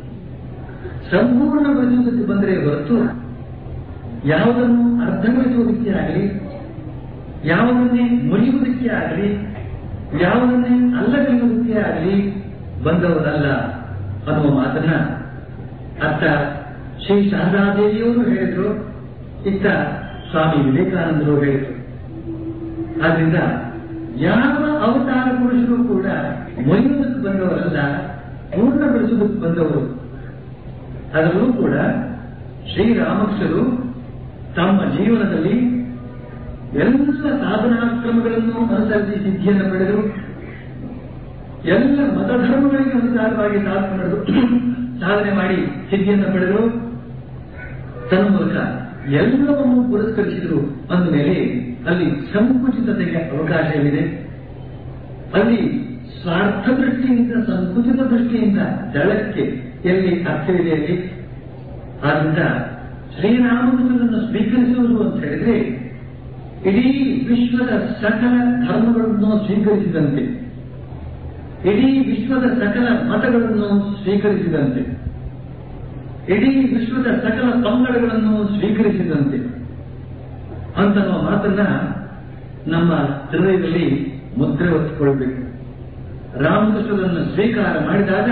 ಸಂಪೂರ್ಣ ಬದುಕಕ್ಕೆ ಬಂದರೆ ಹೊರತು ಯಾವುದನ್ನು ಅರ್ಥಗೊಳಿಸುವುದಕ್ಕೆ ಆಗಲಿ ಯಾವುದನ್ನೇ ಮುರಿಯುವುದಕ್ಕೆ ಆಗಲಿ ಯಾವುದನ್ನೇ ಅಲ್ಲಗೈಯುವುದಕ್ಕೆ ಆಗಲಿ ಬಂದವರಲ್ಲ ಅನ್ನುವ ಮಾತನ್ನ ಅತ್ತ ಶ್ರೀ ಶಾರದಾದೇವಿಯವರು ಹೇಳಿದ್ರು ಇತ್ತ ಸ್ವಾಮಿ ವಿವೇಕಾನಂದರು ಹೇಳಿದ್ರು ಆದ್ರಿಂದ ಯಾವ ಅವತಾರ ಪುರುಷರು ಕೂಡ ಮೊಯ್ಯುವುದಕ್ಕೆ ಬಂದವರಲ್ಲ ಪೂರ್ಣಗೊಳಿಸುವುದಕ್ಕೆ ಬಂದವರು ಅದರಲ್ಲೂ ಕೂಡ ಶ್ರೀರಾಮಕೃಷ್ಣರು ತಮ್ಮ ಜೀವನದಲ್ಲಿ ಎಲ್ಲ ಸಾಧನಾಕ್ರಮಗಳನ್ನು ಅನುಸರಿಸಿ ಸಿದ್ಧಿಯನ್ನು ಪಡೆದರು ಎಲ್ಲ ಮತಧರ್ಮಗಳಿಗೆ ಅನುಸಾರವಾಗಿ ಸಾಧನೆ ಮಾಡಿದ್ರು ಸಾಧನೆ ಮಾಡಿ ಸಿದ್ಧಿಯನ್ನು ಪಡೆದರು ತನ್ನ ಮೂಲಕ ಎಲ್ಲವನ್ನೂ ಪುರಸ್ಕರಿಸಿದರು ಅಂದ ಮೇಲೆ ಅಲ್ಲಿ ಸಂಕುಚಿತತೆಗೆ ಅವಕಾಶವಿದೆ ಅಲ್ಲಿ ಸ್ವಾರ್ಥ ದೃಷ್ಟಿಯಿಂದ ಸಂಕುಚಿತ ದೃಷ್ಟಿಯಿಂದ ದಳಕ್ಕೆ ಎಲ್ಲಿ ಅರ್ಥವಿದೆ ಅಲ್ಲಿ ಆದ್ರಿಂದ ಶ್ರೀರಾಮಕೃಷ್ಣನನ್ನು ಸ್ವೀಕರಿಸುವುದು ಅಂತ ಹೇಳಿದ್ರೆ ಇಡೀ ವಿಶ್ವದ ಸಕಲ ಧರ್ಮಗಳನ್ನು ಸ್ವೀಕರಿಸಿದಂತೆ ಇಡೀ ವಿಶ್ವದ ಸಕಲ ಮತಗಳನ್ನು ಸ್ವೀಕರಿಸಿದಂತೆ ಇಡೀ ವಿಶ್ವದ ಸಕಲ ಪಂಗಡಗಳನ್ನು ಸ್ವೀಕರಿಸಿದಂತೆ ಅಂತ ನಾವು ಮಾತನ್ನ ನಮ್ಮ ಹೃದಯದಲ್ಲಿ ಮುದ್ರೆ ಹೊತ್ತಿಕೊಳ್ಬೇಕು ರಾಮಕೃಷ್ಣರನ್ನು ಸ್ವೀಕಾರ ಮಾಡಿದಾಗ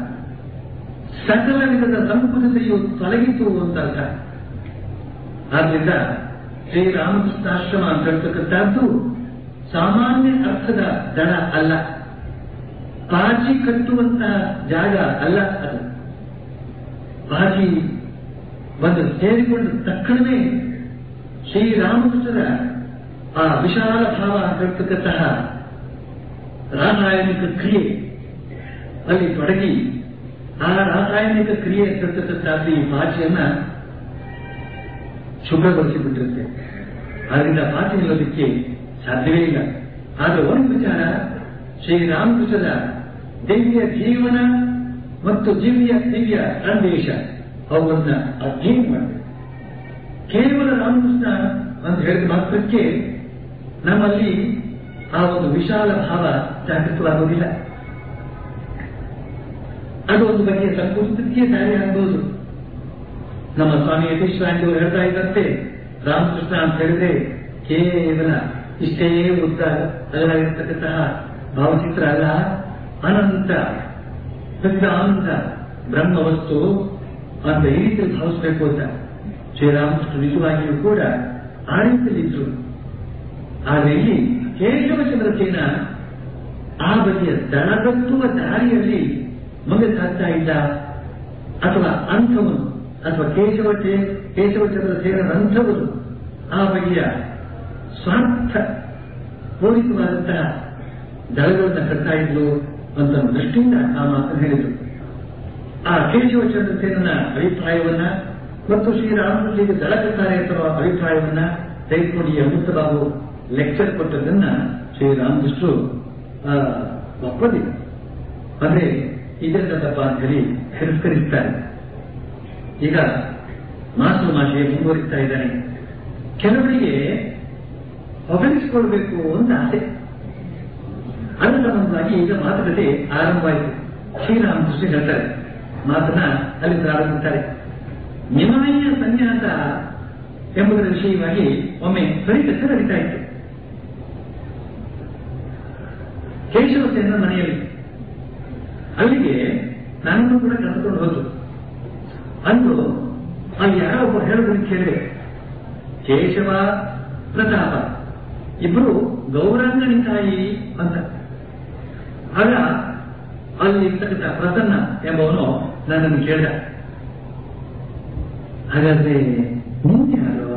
ಸಕಲ ವಿಧದ ಸಂಕುಚಿತೆಯು ತೊಲಗಿತು ಅಂತ ಅರ್ಥ ಆದ್ರಿಂದ ಶ್ರೀರಾಮಕೃಷ್ಣಾಶ್ರಮ ಅಂತ ಹೇಳ್ತಕ್ಕಂಥದ್ದು ಸಾಮಾನ್ಯ ಅರ್ಥದ ದಳ ಅಲ್ಲ ಪಾಚಿ ಕಟ್ಟುವಂತಹ ಜಾಗ ಅಲ್ಲ ಅದು ಪಾಚಿ ಬಂದು ಸೇರಿಕೊಂಡ ತಕ್ಷಣವೇ ಶ್ರೀರಾಮಕೃಷ್ಣರ ಆ ವಿಶಾಲ ಭಾವ ಅಂತ ಹೇಳ್ತಕ್ಕಂತಹ ರಾಸಾಯನಿಕ ಕ್ರಿಯೆ ಅಲ್ಲಿ ತೊಡಗಿ ಆ ರಾಸಾಯನಿಕ ಕ್ರಿಯೆ ಅಂತಕ್ಕಂಥದ್ದು ಈ ಪಾಚಿಯನ್ನ ಶುಭ್ರಗೊಳಿಸಿಬಿಟ್ಟಿರುತ್ತೆ ಅದರಿಂದ ಪಾಚಿ ನಿಲ್ಲೋದಕ್ಕೆ ಸಾಧ್ಯವೇ ಇಲ್ಲ ಆದ್ರೆ ಒಂದು ವಿಚಾರ ಶ್ರೀರಾಮಕೃಷ್ಣರ ದಿವ್ಯ ಜೀವನ ಮತ್ತು ದಿವ್ಯ ದಿವ್ಯ ಸಂದೇಶ ಅವುಗಳನ್ನ ಅಧ್ಯಯನ ಮಾಡಬೇಕು ಕೇವಲ ರಾಮಕೃಷ್ಣ ಅಂತ ಹೇಳಿದ ಮಾತ್ರಕ್ಕೆ ನಮ್ಮಲ್ಲಿ ಆ ಒಂದು ವಿಶಾಲ ಭಾವ ಜಾಗೃತವಾಗುವುದಿಲ್ಲ ಅದು ಒಂದು ಬಗೆಯ ಸಂಕುಚಿತಕ್ಕೆ ದಾರಿ ಆಗಬಹುದು ನಮ್ಮ ಸ್ವಾಮಿ ಯತೀಶ್ವರಾಂತಿ ಅವರು ಹೇಳ್ತಾ ಇದ್ದಂತೆ ರಾಮಕೃಷ್ಣ ಅಂತ ಹೇಳಿದ್ರೆ ಕೇವಲ ಇಷ್ಟೇ ಉದ್ದ ಅಲ್ಲವಾಗಿರ್ತಕ್ಕಂತಹ ಭಾವಚಿತ್ರ ಅಲ್ಲ ಅನಂತ ಸಿದ್ಧಾಂತ ಬ್ರಹ್ಮವಸ್ತು ಅಂತ ಈ ರೀತಿಯಲ್ಲಿ ಭಾವಿಸಬೇಕು ಅಂತ ಶ್ರೀರಾಮಕೃಷ್ಣ ನಿಜವಾಗಿಯೂ ಕೂಡ ಆ ರೀತಿಯಲ್ಲಿದ್ರು ಆದರೆ ಇಲ್ಲಿ ಕೇಶವಚಂದ್ರ ಸೇನ ಆ ಬಗೆಯ ದಳಗಟ್ಟುವ ದಾರಿಯಲ್ಲಿ ಮುಂದೆ ಸಾಗ್ತಾ ಇದ್ದ ಅಥವಾ ಅಂಥವನು ಅಥವಾ ಕೇಶವ ಕೇಶವಚಂದ್ರ ಸೇನರಂಥವನು ಆ ಬಗೆಯ ಸ್ವಾರ್ಥ ಪೂರಿತವಾದಂತಹ ದಳಗಳನ್ನ ಕಟ್ತಾ ಇದ್ರು ಅಂತ ದೃಷ್ಟಿಯಿಂದ ಆ ಮಾತನ್ನು ಹೇಳಿದರು ಆ ಕೇಶವಚಂದ್ರ ಸೇನನ ಅಭಿಪ್ರಾಯವನ್ನ ಮತ್ತು ಶ್ರೀರಾಮಕೃಷ್ಣರಿಗೆ ದಳ ಕಟ್ತಾರೆ ಅಂತ ಅಭಿಪ್ರಾಯವನ್ನ ತೆಗೆದುಕೊಂಡು ಈ ಅಮೃತ ಬಾಬು ಲೆಕ್ಚರ್ ಕೊಟ್ಟದನ್ನ ಶ್ರೀರಾಮಕೃಷ್ಣರು ಆ, ಒಪ್ಪದಿಲ್ಲ ಅಂದ್ರೆ ಇದೆಲ್ಲದಪ್ಪ ಅಂತ ಹೇಳಿ ತಿರಸ್ಕರಿಸ್ತಾರೆ ಈಗ ಮಾಸ್ಟರ್ ಮಾಷೆ ಮುಂದುವರಿಸ್ತಾ ಇದ್ದಾನೆ ಕೆಲವರಿಗೆ ಹೊಗಳಿಸಿಕೊಳ್ಬೇಕು ಅಂತ ಆಸೆ ಅದರ ಸಂಬಂಧವಾಗಿ ಈಗ ಮಾತುಕತೆ ಆರಂಭವಾಯಿತು ಶ್ರೀರಾಮಕೃಷ್ಣ ಹೇಳ್ತಾರೆ ಮಾತನ್ನ ಅಲ್ಲಿ ಪ್ರಾರಂಭಿಸ್ತಾರೆ ನಿಮಯ ಸನ್ಯಾಸ ಎಂಬುದರ ವಿಷಯವಾಗಿ ಒಮ್ಮೆ ಪರಿಕಥೆ ನಡೀತಾ ಇತ್ತು ಕೇಶವಸೇನ ಮನೆಯಲ್ಲಿ ಅಲ್ಲಿಗೆ ನನ್ನನ್ನು ಕೂಡ ಕರೆದುಕೊಂಡು ಹೋದ್ರು ಅಂದು ಅಲ್ಲಿ ಯಾರೋ ಒಬ್ಬ ಹೇಳೋದನ್ನು ಕೇಳಿದೆ ಕೇಶವ ಪ್ರತಾಪ ಇಬ್ರು ಗೌರಾಂಗನಿ ತಾಯಿ ಅಂತ ಆಗ ಅಲ್ಲಿ ಇರ್ತಕ್ಕಂಥ ಪ್ರಸನ್ನ ಎಂಬವನು ನನ್ನನ್ನು ಕೇಳಿದ ಹಾಗಾದ್ರೆ ನೀನ್ ಯಾರು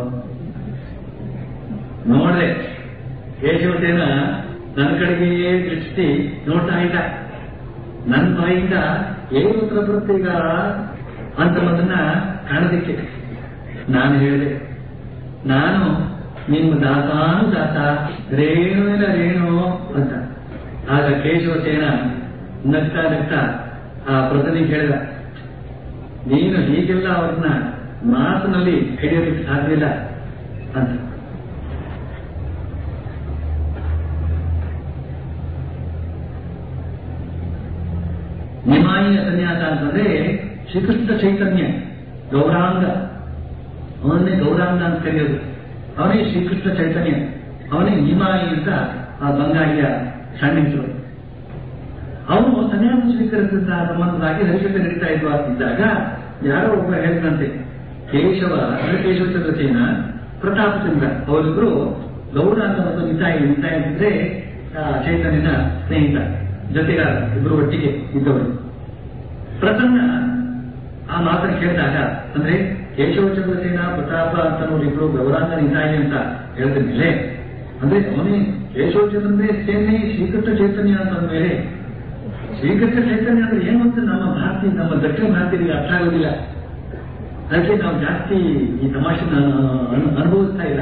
ನೋಡ್ರೆ ಕೇಶವಸೇನ ನನ್ನ ಕಡೆಗೆ ದೃಷ್ಟಿ ನೋಡ್ತಾ ಇದ್ದ ನನ್ನ ಬಾಯಿಂದ ಏನು ಉತ್ತರ ಬರುತ್ತೆ ಈಗ ಅಂತನ್ನೋದನ್ನ ಕಾಣೋದಿಕ್ಕೆ ನಾನು ಹೇಳಿದೆ ನಾನು ನಿಮ್ಮ ದಾತಾನು ದಾತ ರೇಣು ಇಲ್ಲ ರೇಣು ಅಂತ ಆಗ ಕೇಶವಸೇನ ನಗ್ತಾ ನಗ್ತಾ ಆ ಪ್ರಸನಿಗೆ ಹೇಳಿದ ನೀನು ಹೀಗೆಲ್ಲ ಅವ್ರನ್ನ ಮಾತಿನಲ್ಲಿ ಹಿಡಿಯೋದಕ್ಕೆ ಸಾಧ್ಯ ಇಲ್ಲ ಅಂತ ನಿಮಾಯಿಯ ಸನ್ಯಾಸ ಅಂತಂದ್ರೆ ಶ್ರೀಕೃಷ್ಣ ಚೈತನ್ಯ ಗೌರಾಂಗ ಅವನನ್ನೇ ಗೌರಾಂಗ ಅಂತ ಕರೆಯೋದು ಅವನೇ ಶ್ರೀಕೃಷ್ಣ ಚೈತನ್ಯ ಅವನೇ ನಿಮಾಯಿ ಅಂತ ಆ ಬಂಗಾಳಿಯ ಖಂಡಿಸಿರು ಅವನು ಸನ್ಯಾಸ ಸ್ವೀಕರಿಸಿದ ಸಂಬಂಧವಾಗಿ ಹರಿಕತೆ ನಡೀತಾ ಇದ್ವಾ ಇದ್ದಾಗ ಯಾರೋ ಒಬ್ಬ ಹೇಳಿದಂತೆ ಕೇಶವ ಅಂದ್ರೆ ಕೇಶವಚಂದ್ರ ಸೇನ ಪ್ರತಾಪಚಂದ್ರ ಅವರಿಬ್ರು ಗೌರಾಂಗ ಮತ್ತು ನಿತಾಯಿ ನಿತಾಯಿ ಅಂದ್ರೆ ಆ ಚೈತನ್ಯನ ಸ್ನೇಹಿತ ಜೊತೆಗಾರ ಇಬ್ಬರು ಒಟ್ಟಿಗೆ ಇದ್ದವರು ಪ್ರಸನ್ನ ಆ ಮಾತನ್ನು ಕೇಳಿದಾಗ ಅಂದ್ರೆ ಕೇಶವಚಂದ್ರ ಸೇನ ಪ್ರತಾಪ ಅಂತ ಇಬ್ರು ಗೌರಾಂಗ ನಿತಾಯಿ ಅಂತ ಹೇಳಿದ ಮೇಲೆ ಅಂದ್ರೆ ಅವನೇ ಕೇಶವಚಂದ್ರನೇ ಸೇನೆ ಶ್ರೀಕೃಷ್ಣ ಚೈತನ್ಯ ಅಂತ ಮೇಲೆ ಶ್ರೀಕೃಷ್ಣ ಚೈತನ್ಯ ಅಂದ್ರೆ ಏನು ಅಂತ ನಮ್ಮ ಭಾರತೀಯ ನಮ್ಮ ದಕ್ಷಿಣ ಭಾರತೀಯರಿಗೆ ಅರ್ಥ ಆಗೋದಿಲ್ಲ ಅದಕ್ಕೆ ನಾವು ಜಾಸ್ತಿ ಈ ತಮಾಷೆನ ಅನು- ಅನುಭವಿಸ್ತಾ ಇಲ್ಲ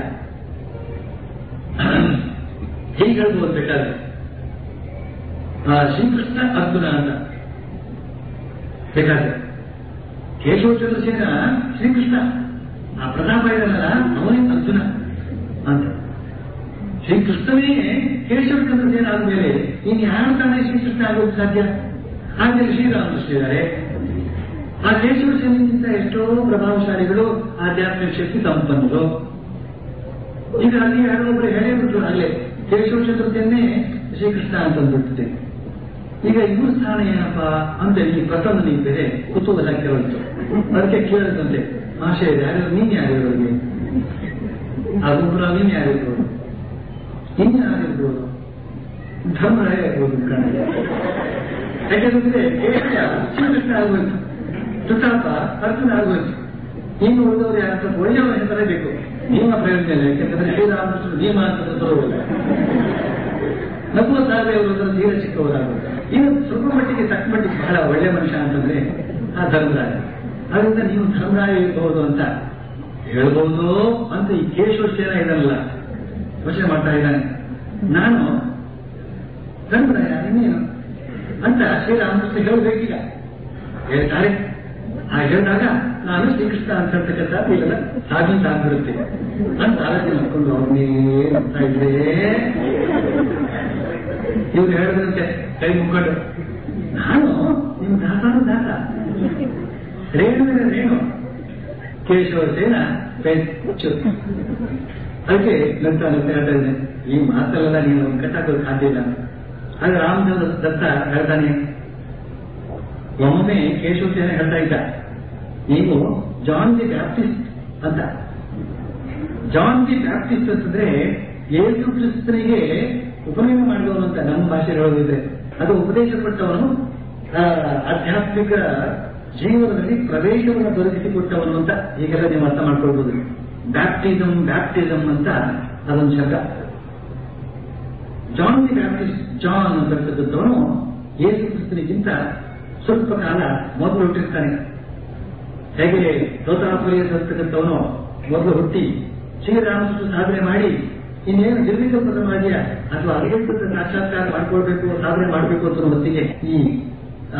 ಹೀಗೆ ಹೇಳ್ಬೋದು ಬೇಕಾದ್ರೆ ಆ, ಶ್ರೀಕೃಷ್ಣ ಅರ್ಜುನ ಅಂತ ಬೇಕಾದ್ರೆ ಕೇಶವಚಂದ್ರ ಸೇನ ಶ್ರೀಕೃಷ್ಣ ಆ ಪ್ರತಾಪ ಇದ್ದಾನಲ್ಲ ಅವನೇ ಅರ್ಜುನ ಅಂತ ಶ್ರೀಕೃಷ್ಣನೇ ಕೇಶವಚಂದ್ರ ಸೇನ ಆದ್ಮೇಲೆ ಇನ್ನು ಯಾರು ತಾನೇ ಶ್ರೀಕೃಷ್ಣ ಆಗೋದು ಸಾಧ್ಯ ಆಮೇಲೆ ಶ್ರೀರಾಮಕೃಷ್ಣ ಇದ್ದಾರೆ ಆ ಕೇಶವ ಸೇನೆಗಿಂತ ಎಷ್ಟೋ ಪ್ರಭಾವಶಾಲಿಗಳು ಆಧ್ಯಾತ್ಮಿಕ ಶಕ್ತಿ ಸಂಪನ್ನರು ಈಗ ಅಲ್ಲಿ ಯಾರೋ ಒಬ್ರು ಹೇಳೇ ಬಿಟ್ರು ಅಲ್ಲೇ ಕೇಶವ ಚತುರ್ಥಿಯನ್ನೇ ಶ್ರೀಕೃಷ್ಣ ಅಂತ ಅಂದ್ಬಿಟ್ಟಿದೆ ಈಗ ಇವ್ರ ಸ್ಥಾನ ಏನಪ್ಪಾ ಅಂತ ಈ ಪ್ರಸನ್ನ ಬೇರೆ ಕುತೂಹಲ ಕೇಳಿತು ಅದಕ್ಕೆ ಕೇಳಿದಂತೆ ಆಶಯ ಯಾರು ನೀನ್ ಯಾರಿರೋರಿಗೆ ಆ ಗುಂಪುರ ನೀನ್ ಯಾರಿರ್ಬೋದು ಇನ್ ಯಾರಿರ್ಬೋದು ಧರ್ಮರಾಯ ಇರ್ಬೋದು ಕಣೆ ಯಾಕೆಂದ್ರೆ ಕೇಶವ ಶ್ರೀಕೃಷ್ಣ ಆಗೋಯ್ತು ಪ್ರತಾಪ ಅರ್ಜುನ ಆಗೋಯ್ತು ಇನ್ನು ಉಳಿದವರು ಯಾರು ಸ್ವಲ್ಪ ಒಳ್ಳೆಯವ ಹೆಸರೇ ಬೇಕು ನಿಮ್ಮ ಪ್ರಯೋಜನ ಇಲ್ಲ ಯಾಕೆಂದ್ರೆ ಶ್ರೀರಾಮಕೃಷ್ಣ ಭೀಮ ಅಂತ ಬರೋಲ್ಲ ನಗುವ ಸಾಧೆ ಅವರು ತೀರ ಚಿಕ್ಕವರಾಗುತ್ತೆ ಇನ್ನು ಸ್ವಲ್ಪ ಮಟ್ಟಿಗೆ ತಕ್ಕ ಮಟ್ಟಿಗೆ ಬಹಳ ಒಳ್ಳೆ ಮನುಷ್ಯ ಅಂತಂದ್ರೆ ಆ ಧರ್ಮರಾಯ ಅದರಿಂದ ನೀವು ಧರ್ಮರಾಯ ಇರಬಹುದು ಅಂತ ಹೇಳ್ಬಹುದು ಅಂತ ಈ ಕೇಶವಶೇನ ಇದಲ್ಲ ಯೋಚನೆ ಮಾಡ್ತಾ ಇದ್ದಾನೆ ನಾನು ಧರ್ಮರಾಯ ಇನ್ನೇನು ಅಂತ ಶ್ರೀರಾಮಕೃಷ್ಣ ಹೇಳಬೇಕೀಗ ಹೇಳ್ತಾರೆ ಆ ಹೇಳಿದಾಗ ನಾನು ಶ್ರೀಕೃಷ್ಣ ಅಂತ ಹೇಳ್ತಕ್ಕಂಥ ಇಲ್ಲ ಸಾಗಿಂತ ಆಗ್ಬಿಡುತ್ತೆ ಅಂತ ಆಲೋಚನೆ ಮಾಡ್ಕೊಂಡು ಅವನೇ ನೋಡ್ತಾ ಇದ್ರೆ ಇವ್ರು ಹೇಳಿದಂತೆ ಕೈ ಮುಗ್ಗಡು ನಾನು ನಿಮ್ಮ ದಾತಾನು ದಾತ ರೇಣುವಿನ ರೇಣು ಕೇಶವ ಸೇನ ಪೆಚ್ಚು ಅದಕ್ಕೆ ನಂತರ ನಂತರ ಹೇಳ್ತಾ ಇದ್ದೇನೆ ಈ ಮಾತಲ್ಲೆಲ್ಲ ನೀನು ಕಟ್ಟಾಕೋದು ಸಾಧ್ಯ ಇಲ್ಲ ಆಗ ರಾಮಚಂದ್ರ ದತ್ತ ಹೇಳ್ತಾನೆ ಒಮ್ಮೆ ಕೇಶವ ಸೇನ ಹೇಳ್ತಾ ಇದ್ದ ನೀವು ಜಾನ್ ದಿ ಬ್ಯಾಪ್ಟಿಸ್ಟ್ ಅಂತ ಜಾನ್ ದಿ ಬ್ಯಾಪ್ಟಿಸ್ಟ್ ಅಂತಂದ್ರೆ ಯೇಸು ಕ್ರಿಸ್ತನಿಗೆ ಉಪನಯನ ಮಾಡಿದವನು ಅಂತ ನಮ್ಮ ಭಾಷೆ ಹೇಳೋದಿದ್ರೆ ಅದು ಉಪದೇಶ ಕೊಟ್ಟವನು ಆ, ಆಧ್ಯಾತ್ಮಿಕ ಜೀವನದಲ್ಲಿ ಪ್ರವೇಶವನ್ನು ದೊರಕಿಸಿಕೊಟ್ಟವನು ಅಂತ ಹೀಗೆಲ್ಲ ನೀವು ಅರ್ಥ ಮಾಡ್ಕೊಳ್ಬೋದು ಬ್ಯಾಪ್ಟಿಸಮ್ ಬ್ಯಾಪ್ಟಿಸಮ್ ಅಂತ ಅದೊಂದು ಶಬ್ದ ಜಾನ್ ದಿ ಬ್ಯಾಪ್ಟಿಸ್ಟ್ ಜಾನ್ ಅಂತಕ್ಕಂಥವನು ಯೇಸು ಕ್ರಿಸ್ತನಿಗಿಂತ ಸ್ವಲ್ಪ ಕಾಲ ಮೊದಲು ಹುಟ್ಟಿರ್ತಾನೆ ಹೇಗೆ ತೋತಾಪುರಿಯ ಅಂತಕ್ಕಂಥವನು ಮೊದಲು ಹುಟ್ಟಿ ಶ್ರೀರಾಮಕೃಷ್ಣ ಸಾಧನೆ ಮಾಡಿ ಇನ್ನೇನು ನಿರ್ಮಿತ ಪದವಾಗಿಯ ಅಥವಾ ಅಧಿಕೃತ ಸಾಕ್ಷಾತ್ಕಾರ ಮಾಡ್ಕೊಳ್ಬೇಕು ಸಾಧನೆ ಮಾಡಬೇಕು ಅಂತ ಹೊತ್ತಿಗೆ ಈ ಆ,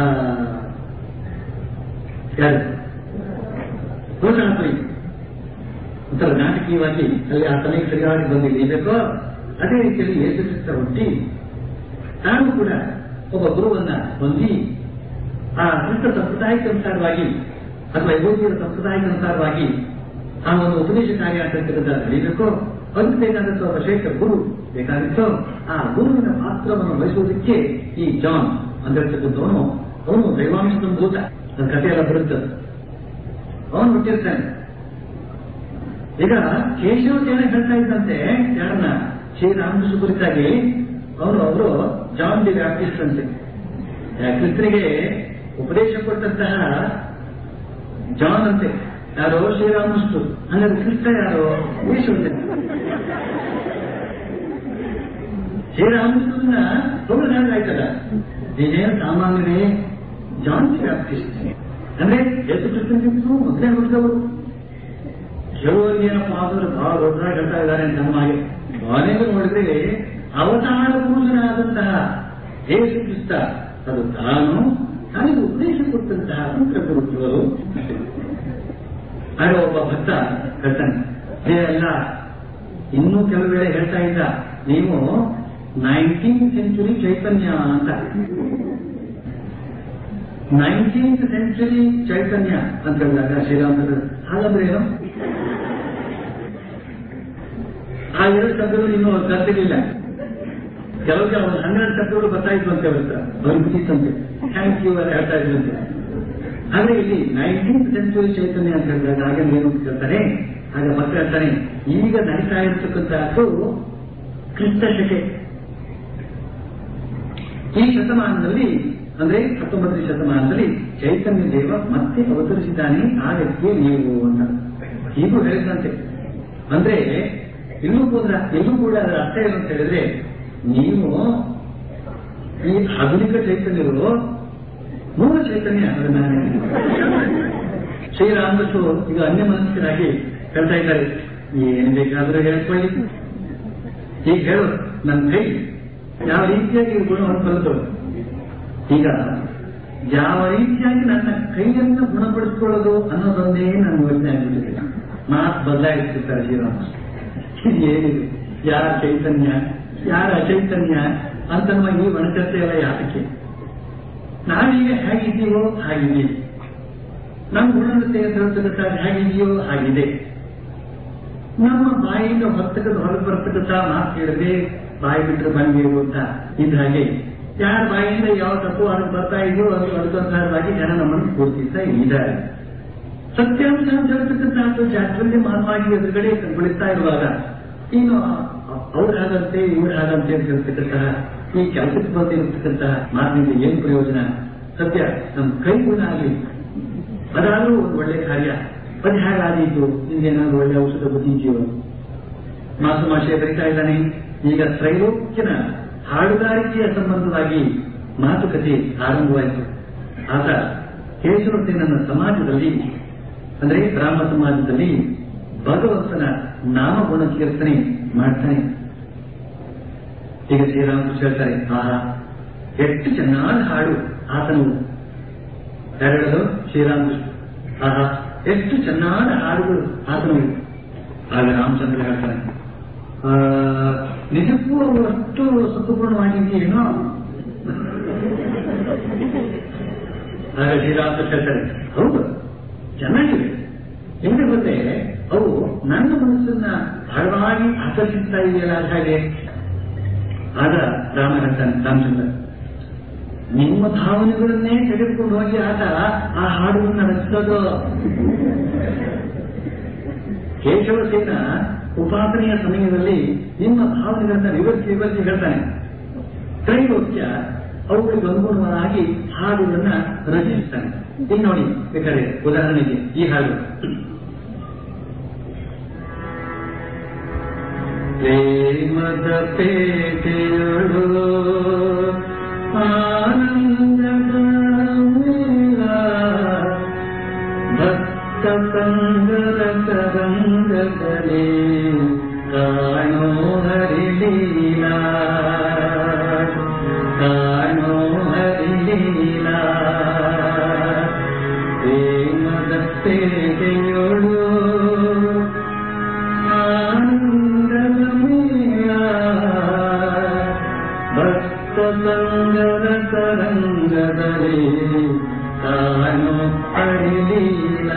ಯಾರು ಘೋಷಣಾಪುರಿ ಒಂಥರ ನಾಟಕೀಯವಾಗಿ ಅಲ್ಲಿ ಆ ಸಮಯಕ್ಕೆ ಸರಿಯಾಗಿ ಬಂದು ಇಳಿಬೇಕೋ ಅದೇ ರೀತಿಯಲ್ಲಿ ಯೇಸುಕ್ರಿಸ್ತ ಹುಟ್ಟಿ ತಾನು ಕೂಡ ಒಬ್ಬ ಗುರುವನ್ನ ಹೊಂದಿ ಆ ಕ್ರಿಸ್ತ ಸಂಪ್ರದಾಯಕ್ಕನುಸಾರವಾಗಿ ಅಥವಾ ಯಹೂದಿಯರ ಸಂಪ್ರದಾಯಕ್ಕನುಸಾರವಾಗಿ ಆ ಒಂದು ಉಪದೇಶ ಕಾರ್ಯ ಅಂತಕ್ಕಂಥ ನಡೀಬೇಕು ಅದಕ್ಕೆ ಬೇಕಾದಂತ ಒಬ್ಬ ಶ್ರೇಷ್ಠ ಗುರು ಬೇಕಾಗಿತ್ತು ಆ ಗುರುವಿನ ಪಾತ್ರವನ್ನು ವಹಿಸುವುದಕ್ಕೆ ಈ ಜಾನ್ ಅಂದಿರ್ತಕ್ಕಂಥವನು ಅವನು ದೈವಾಂಶದ ಭೂತ ನನ್ನ ಕಥೆ ಎಲ್ಲ ಬರುತ್ತದೆ ಅವನು ಹುಟ್ಟಿರ್ತಾನೆ ಈಗ ಕೇಶವಕೇನ ಹೇಳ್ತಾ ಇದ್ದಂತೆ ಯಾರನ್ನ ಶ್ರೀರಾಮಕೃಷ್ಣ ಕುರಿತಾಗಿ ಅವನು ಅವರು ಜಾನ್ ಡಿ ವ್ಯಾಪ್ಟಿಸ್ಟ್ ಅಂತೆ ಕ್ರಿಸ್ತನಿಗೆ ಉಪದೇಶ ಕೊಟ್ಟಂತಹ ಜಾನ್ ಅಂತೆ ಯಾರೋ ಶ್ರೀರಾಮಕೃಷ್ಣ ಹಂಗಾದ್ರೆ ಕ್ರಿಸ್ತ ಯಾರೋ ಯೇಸುವಂತೆ ಶ್ರೀರಾಮಕೃಷ್ಣನ ಅವರು ಹೇಳಾಯ್ತಲ್ಲ ನೀನೇನು ಸಾಮಾನ್ಯರೇ ಜಾನ್ ಡಿ ವ್ಯಾಪ್ಟಿಸ್ಟ್ ಅಂದ್ರೆ ಯೇಸು ಕ್ರಿಸ್ತನಿಗಿಂತಲೂ ಮೊದಲೇ ಹುಟ್ಟಿದವರು ಕೆಲವರಿಗೆ ಏನಪ್ಪ ಅಂದ್ರೆ ಬಹಳ ದೊಡ್ಡದಾಗಿ ಹೇಳ್ತಾ ಇದ್ದಾರೆ ಅಂತ ನಮ್ಮ ಹಾಗೆ ಕೊನೆಗೆ ನೋಡಿದ್ರೆ ಅವತಾರ ಪುರುಷನಾದಂತಹ ಯೇಸು ಕ್ರಿಸ್ತ ಅದು ತಾನು ತನಗೆ ಉಪದೇಶ ಕೊಟ್ಟಂತಹ ಮಂತ್ರಗುರುಗಳು ಆಗ ಒಬ್ಬ ಭಕ್ತ ಹೇಳ್ತಾನೆ "ಏ ಅಲ್ಲ ಇನ್ನೂ ಕೆಲವು ವೇಳೆ ಹೇಳ್ತಾ ಇದ್ದ ನೀವು ನೈನ್ಟೀನ್ ಸೆಂಚುರಿ ಚೈತನ್ಯ ಅಂತ ನೈನ್ಟೀನ್ತ್ ಸೆಂಚುರಿ ಚೈತನ್ಯ ಅಂತ ಹೇಳಿದಾಗ ಶ್ರೀರಾಮಚಂದ್ರ ಹಾಗಂದ್ರೆ ಏನು ಆ ಎರಡು ಶಬ್ದಗಳು ಇನ್ನೂ ಅವ್ರು ಕಲ್ತಿರ್ಲಿಲ್ಲ ಕೆಲವ್ರಿಗೆ ಅವ್ರು ಹನ್ನೆರಡು ಶಬ್ದಗಳು ಬರ್ತಾಯಿತ್ತು ಅಂತ ಹೇಳ್ತಾರೆ ಅವ್ರಿಗೆ ಗೊತ್ತಿತ್ತಂತೆ ಥ್ಯಾಂಕ್ ಯು ಅಂತ ಹೇಳ್ತಾ ಇದ್ರಂತೆ ಆದ್ರೆ ಇಲ್ಲಿ ನೈನ್ಟೀನ್ತ್ ಸೆಂಚುರಿ ಚೈತನ್ಯ ಅಂತ ಹೇಳಿದಾಗ ಹಾಗೆ ಏನು ಅಂತ ಹೇಳ್ತಾರೆ ಆಗ ಮತ್ತೆ ಹೇಳ್ತಾನೆ ಈಗ ನಡೀತಾ ಇರತಕ್ಕಂತಹದ್ದು ಕ್ರಿಸ್ತ ಶಕೆ ಈ ಶತಮಾನದಲ್ಲಿ ಅಂದ್ರೆ ಹತ್ತೊಂಬತ್ತನೇ ಶತಮಾನದಲ್ಲಿ ಚೈತನ್ಯ ದೇವ ಮತ್ತೆ ಅವತರಿಸಿದ್ದಾನೆ ಆ ವ್ಯಕ್ತಿಯೇ ನೀವು ಅಂತ ಹೀಗೂ ಹೇಳಿದಂತೆ ಅಂದ್ರೆ ಇಲ್ಲೂ ಕೂಡ ಎಲ್ಲೂ ಕೂಡ ಅದರ ಅರ್ಥ ಏನು ಅಂತ ಹೇಳಿದ್ರೆ ನೀವು ಈ ಆಧುನಿಕ ಚೈತನ್ಯರು ಮೂಲ ಚೈತನ್ಯ ಅದನ್ನ ಶ್ರೀರಾಮಕೃಷ್ಣ ಈಗ ಅನ್ಯ ಮನಸ್ಕರಾಗಿ ಹೇಳ್ತಾ ಇದ್ದಾರೆ ಏನ್ ಬೇಕಾದ್ರೂ ಹೇಳ್ಕೊಳ್ಳಿ ಈಗ ಹೇಳು ನನ್ನ ಕೈ ಯಾವ ರೀತಿಯಾಗಿ ಈ ಗುಣವನ್ನು ಕಲಿತು ಈಗ ಯಾವ ರೀತಿಯಾಗಿ ನನ್ನ ಕೈಯನ್ನು ಗುಣಪಡಿಸಿಕೊಳ್ಳೋದು ಅನ್ನೋದೊಂದೇ ನನ್ನ ಯೋಚನೆ ಆಗ್ಬಿಟ್ಟಿದೆ ಮಾತು ಬದಲಾಯಿಸ್ತಿರ್ತಾರೆ ಶ್ರೀರಾಮಕೃಷ್ಣ ಇದು ಏನಿದೆ ಯಾರ ಚೈತನ್ಯ ಯಾರ ಅಚೈತನ್ಯ ಅಂತ ನಮ್ಮ ಈ ಒಣಚರ್ಚೆ ಎಲ್ಲ ಯಾತಕ್ಕೆ ನಾವೀಗ ಹೇಗಿದ್ದೀವೋ ಹಾಗಿದ್ದೀವಿ ನಮ್ಮ ಗುಣನತೆ ಹೇಳ್ತಕ್ಕಂಥ ಹೇಗಿದೆಯೋ ಹಾಗಿದೆ ನಮ್ಮ ಬಾಯಿಂದ ಹೊರತಕ್ಕಂಥ ಹೊರಗೆ ಬರ್ತಕ್ಕಂಥ ಮಾತು ಕೇಳದೆ ಬಾಯಿ ಬಿಟ್ಟರೆ ಬಂದಿರು ಅಂತ ಇದ್ದ ಹಾಗೆ ಯಾರ ಬಾಯಿಂದ ಯಾವ ತಪ್ಪು ಹೊರಗೆ ಬರ್ತಾ ಇದೆಯೋ ಅದು ಅದಕ್ಕನುಸಾರವಾಗಿ ಜನ ನಮ್ಮನ್ನು ಗುರುತಿಸ್ತಾ ಇದ್ದಾರೆ ಸತ್ಯಾಂಶ ಅಂತ ಹೇಳ್ತಕ್ಕಂಥ ಜಾಸ್ತಿ ಮಾನವಾಗಿ ಎದುರುಗಡೆ ಬೆಳೀತಾ ಇರುವಾಗ ಇನ್ನು ಅವ್ರು ಹಾಗಂತೆ ಇವ್ರು ಹಾಗಂತೆ ಅಂತ ಹೇಳ್ತಕ್ಕಂತಹ ಈ ಕೆಲಸಕ್ಕೆ ಬಂದಿರತಕ್ಕಂತಹ ಮಾತಿನಿಂದ ಏನು ಪ್ರಯೋಜನ ಸತ್ಯ ನಮ್ಮ ಕೈ ಗುಣ ಆಗಲಿ ಅದಾದ್ರೂ ಒಂದು ಒಳ್ಳೆ ಕಾರ್ಯ ಅದು ಹೇಗಾದೀತು ನಿಮ್ಗೇನಾದ್ರೂ ಒಳ್ಳೆ ಔಷಧ ಬುದ್ಧಿದೆಯೋ ಮಾಸು ಮಾಷೆ ಬರೀತಾ ಇದ್ದಾನೆ ಈಗ ತ್ರೈಲೋಕ್ಯನ ಹಾಡುಗಾರಿಕೆಯ ಸಂಬಂಧವಾಗಿ ಮಾತುಕತೆ ಆರಂಭವಾಯಿತು ಆತ ಕೇಶವಸೇನನ ಸಮಾಜದಲ್ಲಿ ಅಂದ್ರೆ ಬ್ರಾಹ್ಮ ಸಮಾಜದಲ್ಲಿ ಭಗವಂತನ ನಾಮಗುಣ ಕೀರ್ತನೆ ಮಾಡ್ತಾನೆ ಈಗ ಶ್ರೀರಾಮಕೃಷ್ಣ ಹೇಳ್ತಾರೆ ಆಹಾ ಎಷ್ಟು ಚೆನ್ನಾದ ಹಾಡು ಆತನು ಯಾರು ಶ್ರೀರಾಮಕೃಷ್ಣ ಆಹಾ ಎಷ್ಟು ಚೆನ್ನಾದ ಹಾಡುಗಳು ಆತನು ಆಗ ರಾಮಚಂದ್ರ ಹೇಳ್ತಾನೆ ಆ, ನಿಜಕ್ಕೂ ಅವರು ಅಷ್ಟು ಸತ್ವಪೂರ್ಣವಾಗಿದೆಯೇನೋ ಆಗ ಶ್ರೀರಾಮಕೃಷ್ಣ ಹೇಳ್ತಾರೆ ಹೌದು ಚೆನ್ನಾಗಿದೆ ಹೆಂಗೆ ಗೊತ್ತೇ ಅವು ನನ್ನ ಮನಸ್ಸನ್ನ ಬಹಳವಾಗಿ ಆಕರ್ಷಿಸ್ತಾ ಇದೆಯಲ್ಲ ಅದ್ ಹಾಗೆ ಆಗ ರಾಮ ಹೇಳ್ತಾನೆ ರಾಮಚಂದ್ರ ನಿಮ್ಮ ಭಾವನೆಗಳನ್ನೇ ತೆಗೆದುಕೊಂಡು ಹೋಗಿ ಆತ ಆ ಹಾಡುವನ್ನು ರಚಿಸೋದು ಕೇಶವಸೇನ ಉಪಾಸನೆಯ ಸಮಯದಲ್ಲಿ ನಿಮ್ಮ ಭಾವನೆಗಳನ್ನ ವಿವರಿಸಿ ವಿವರಿಸಿ ಹೇಳ್ತಾನೆ ತ್ರೈಲೋಕ್ಯ ಅವುಗಳಿಗೆ ಅನುಗುಣವಾಗಿ ಹಾಡುಗಳನ್ನ ರಚಿಸ್ತಾನೆ ಇಲ್ಲಿ ನೋಡಿ ಬೇಕಾದ್ರೆ ಉದಾಹರಣೆಗೆ ಈ ಹಾಡು ಪ್ರೇಮದ ಪೇಟೆಯಳು ಆನಂದದ ಮೇಳ ಭಕ್ತ ಸಂಗದ ತರಂಗಗಳೇ ಕಾಣೋ ಹರ ಹರಿಲೀಲಾ ಕಾಣೋ ಹರಿಲೀಲಾ ಪ್ರೇಮದ ಸೇವೆಯೊಳು ಆನಂದದ ಮೇಳ ಭಕ್ತ ಸಂಗದ ತರಂಗದಲ್ಲಿ ತಾನು ಹರಿಲೀಲ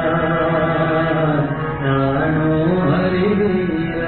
ತಾನು ಹರಿಲೀಲ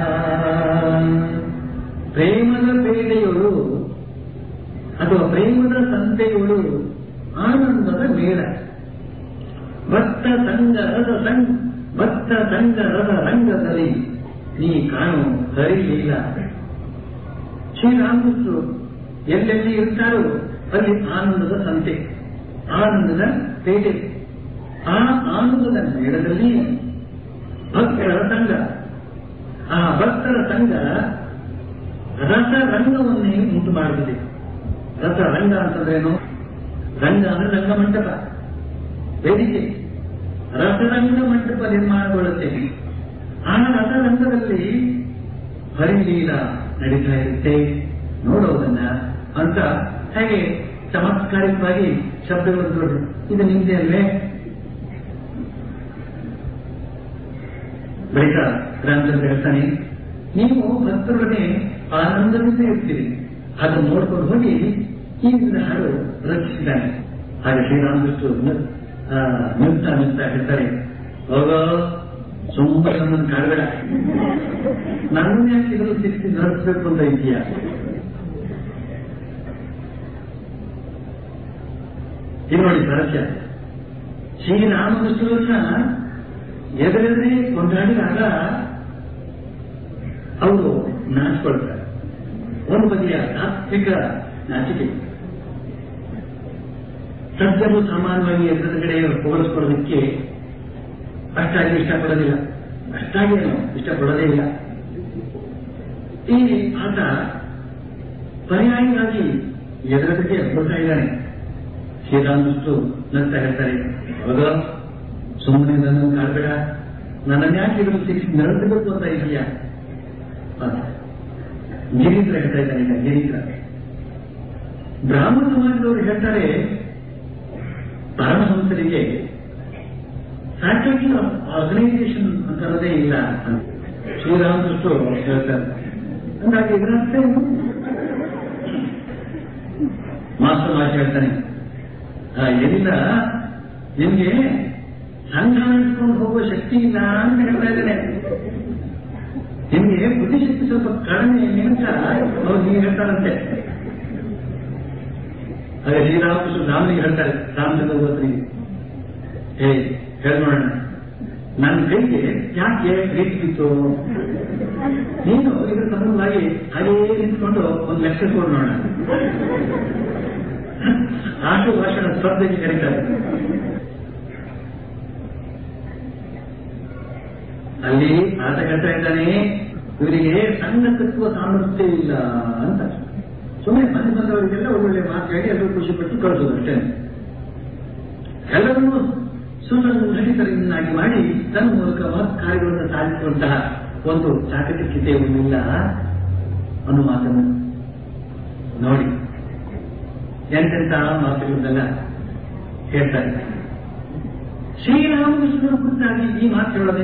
ಪ್ರೇಮದ ಪೇಟೆಯೊಳು ಅಥವಾ ಪ್ರೇಮದ ಸಂತೆಯೊಳು ಆನಂದದ ಮೇಳ ಭಕ್ತ ಸಂಗರದ ಸಂಘ ಭಕ್ತ ಸಂಗರದ ರಂಗದಲ್ಲಿ ನೀ ಕಾಣು ಹರಿಲೀಲ ಶ್ರೀರಾಮಕೃಷ್ಣರು ಎಲ್ಲೆಲ್ಲಿ ಇರ್ತಾರೋ ಅಲ್ಲಿ ಆನಂದದ ಸಂತೆ ಆನಂದದ ಪೇಟೆ ಆ ಆನಂದದ ಮೇಳದಲ್ಲಿ ಭಕ್ತರ ಸಂಘ ಆ ಭಕ್ತರ ಸಂಘ ರಸರಂಗವನ್ನೇ ಉಂಟು ಮಾಡುತ್ತದೆ ರಸರಂಗ ಅಂತಂದ್ರೇನು ರಂಗ ಅಂದ್ರೆ ರಂಗಮಂಟಪ ವೇದಿಕೆ ರಸರಂಗ ಮಂಟಪ ನಿರ್ಮಾಣಗೊಳ್ಳುತ್ತೆ ಆ ರಸರಂಗದಲ್ಲಿ ಹರಿಲೀಲ ನಡೀತಾ ಇರುತ್ತೆ ನೋಡೋದನ್ನ ಅಂತ ಹಾಗೆ ಚಮತ್ಕಾರಿಕವಾಗಿ ಶಬ್ದಗಳನ್ನು ನೋಡಿ ಇದು ನಿಮ್ದೇ ಅಲ್ವೇ ಬಳಿಕ ರಾಮಚಂದ್ರ ಹೇಳ್ತಾನೆ ನೀವು ಭಕ್ತರೊಡನೆ ಆನಂದದಿಂದ ಇರ್ತೀರಿ ಅದನ್ನು ನೋಡ್ಕೊಂಡು ಹೋಗಿ ಈ ದಿನ ಹಾಡು ರಚಿಸಿದ್ದಾನೆ ಹಾಗೆ ಶ್ರೀರಾಮಕೃಷ್ಣ ನಿಲ್ತಾ ನಿಲ್ತಾ ಹೇಳ್ತಾರೆ ಹೋಗೋ ಸುಮ್ಮನೆ ನನ್ನನ್ನು ಕಾಡಬೇಡ ನನ್ನ ಯಾಕೆ ಇದ್ರು ಸಿಕ್ತಿ ನಡೆಸಬೇಕು ಅಂತ ಇದೆಯಾ ಇದು ನೋಡಿ ರಹಸ್ಯ ಶ್ರೀರಾಮಕೃಷ್ಣರನ್ನ ಎದುರೆದುರೇ ಕೊಂಡಾಡಿದಾಗ ಅವರು ನಾಚಿಕೊಳ್ತಾರೆ ಒಂದು ಬಗೆಯ ತಾತ್ವಿಕ ನಾಚಿಕೆ ಸಜ್ಜರು ಸಾಮಾನ್ಯವಾಗಿ ಎದುರುಗಡೆ ಹೋಲಿಸ್ಕೊಳ್ಳೋದಕ್ಕೆ ಅಷ್ಟಾಗಿ ಇಷ್ಟಪಡೋದಿಲ್ಲ ಅಷ್ಟಾಗಿ ಏನು ಇಷ್ಟಪಡೋದೇ ಇಲ್ಲ ಈ ಆತ ಪರ್ಯಾಯವಾಗಿ ಎದುರದಕ್ಕೆ ಬರ್ತಾ ಇದ್ದಾನೆ ಶ್ರೀರಾಮಕೃಷ್ಣರು ನಗ್ತಾ ಹೇಳ್ತಾರೆ ಹೌದು ಸುಮ್ಮನೆ ನನ್ನನ್ನು ಕಾಡಬೇಡ ನನ್ನನ್ನು ಯಾಕೆ ಇದ್ರು ಸಿಕ್ಸ್ ನಡೆಸಬೇಕು ಅಂತ ಇದೆಯಾ ಗಿರೀಂದ್ರ ಹೇಳ್ತಾ ಇದ್ದಾನೆ ಈಗ ಗಿರೀಂದ್ರ ಬ್ರಾಹ್ಮಣ ಸಮಾಜದವರು ಹೇಳ್ತಾರೆ ಪರಮಹಂಸರಿಗೆ ಫ್ಯಾಕಲ್ಟಿ ಆಫ್ ಆರ್ಗನೈಸೇಷನ್ ಅಂತ ಅನ್ನೋದೇ ಇಲ್ಲ ಅಂತ ಶ್ರೀರಾಮಕೃಷ್ಣರು ಹೇಳ್ತಾರೆ ಹಂಗಾಗಿ ಇದರ ಅರ್ಥ ಏನು ಮಾಸ್ಟರ್ ಮಾತು ಹೇಳ್ತಾನೆ ಆ, ಏನಿಲ್ಲ ನಿಮ್ಗೆ ಸಂಘ ನಡೆಸ್ಕೊಂಡು ಹೋಗುವ ಶಕ್ತಿ ಇಲ್ಲ ಅಂತ ಹೇಳ್ತಾ ಇದ್ದೇನೆ ನಿಮ್ಗೆ ಬುದ್ಧಿಶಕ್ತಿ ಸ್ವಲ್ಪ ಕಡಿಮೆ ನಿಮಿಷ ಅವ್ರು ಹೀಗೆ ಹೇಳ್ತಾರಂತೆ ಹಾಗೆ ಶ್ರೀರಾಮಕೃಷ್ಣ ರಾಮನಿಗೆ ಹೇಳ್ತಾರೆ ರಾಮಚಂದ್ರ ಹೋತ್ರಿಗೆ ಹೇ ಹೇಳ ನೋಡೋಣ ನನ್ನ ಕೈಗೆ ಯಾಕೆ ರೀತಿ ಬಿತ್ತು ನೀನು ಇದ್ರ ಸಂಬಂಧವಾಗಿ ಹಾಗೇ ನಿಂತ್ಕೊಂಡು ಒಂದು ಲೆಕ್ಕ ಕೊಡು ನೋಡೋಣ ಆಟು ಭಾಷಣ ಸ್ಪರ್ಧೆಗೆ ಕರೀತಾರೆ ಅಲ್ಲಿ ಆತ ಹೇಳ್ತಾ ಇದ್ದಾನೆ ಇವರಿಗೆ ಸಣ್ಣ ತತ್ವ ಸಾಮರ್ಥ್ಯ ಇಲ್ಲ ಅಂತ ಸುಮ್ಮನೆ ಮನೆ ಬಂದವರಿಗೆಲ್ಲ ಒಳ್ಳೊಳ್ಳೆ ಮಾತು ಹೇಳಿ ಎಲ್ಲರೂ ಖುಷಿ ಪಟ್ಟು ಕಳಿಸೋದು ಅಷ್ಟೇ ಎಲ್ಲರನ್ನೂ ಸುಸಂಘಟಿತರನ್ನಾಗಿ ಮಾಡಿ ತನ್ನ ಮೂಲಕ ಮಹತ್ ಕಾರ್ಯಗಳನ್ನು ಸಾಧಿಸುವಂತಹ ಒಂದು ಚಾಕಚಕ್ಯತೆ ಇಲ್ಲ ಅನ್ನೋ ಮಾತನ್ನು ನೋಡಿ ಎಂತೆಂತ ಮಾತುಗಳನ್ನೆಲ್ಲ ಹೇಳ್ತಾರೆ ಶ್ರೀರಾಮಕೃಷ್ಣರ ಕುರಿತಾಗಿ ಈ ಮಾತು ಹೇಳದೆ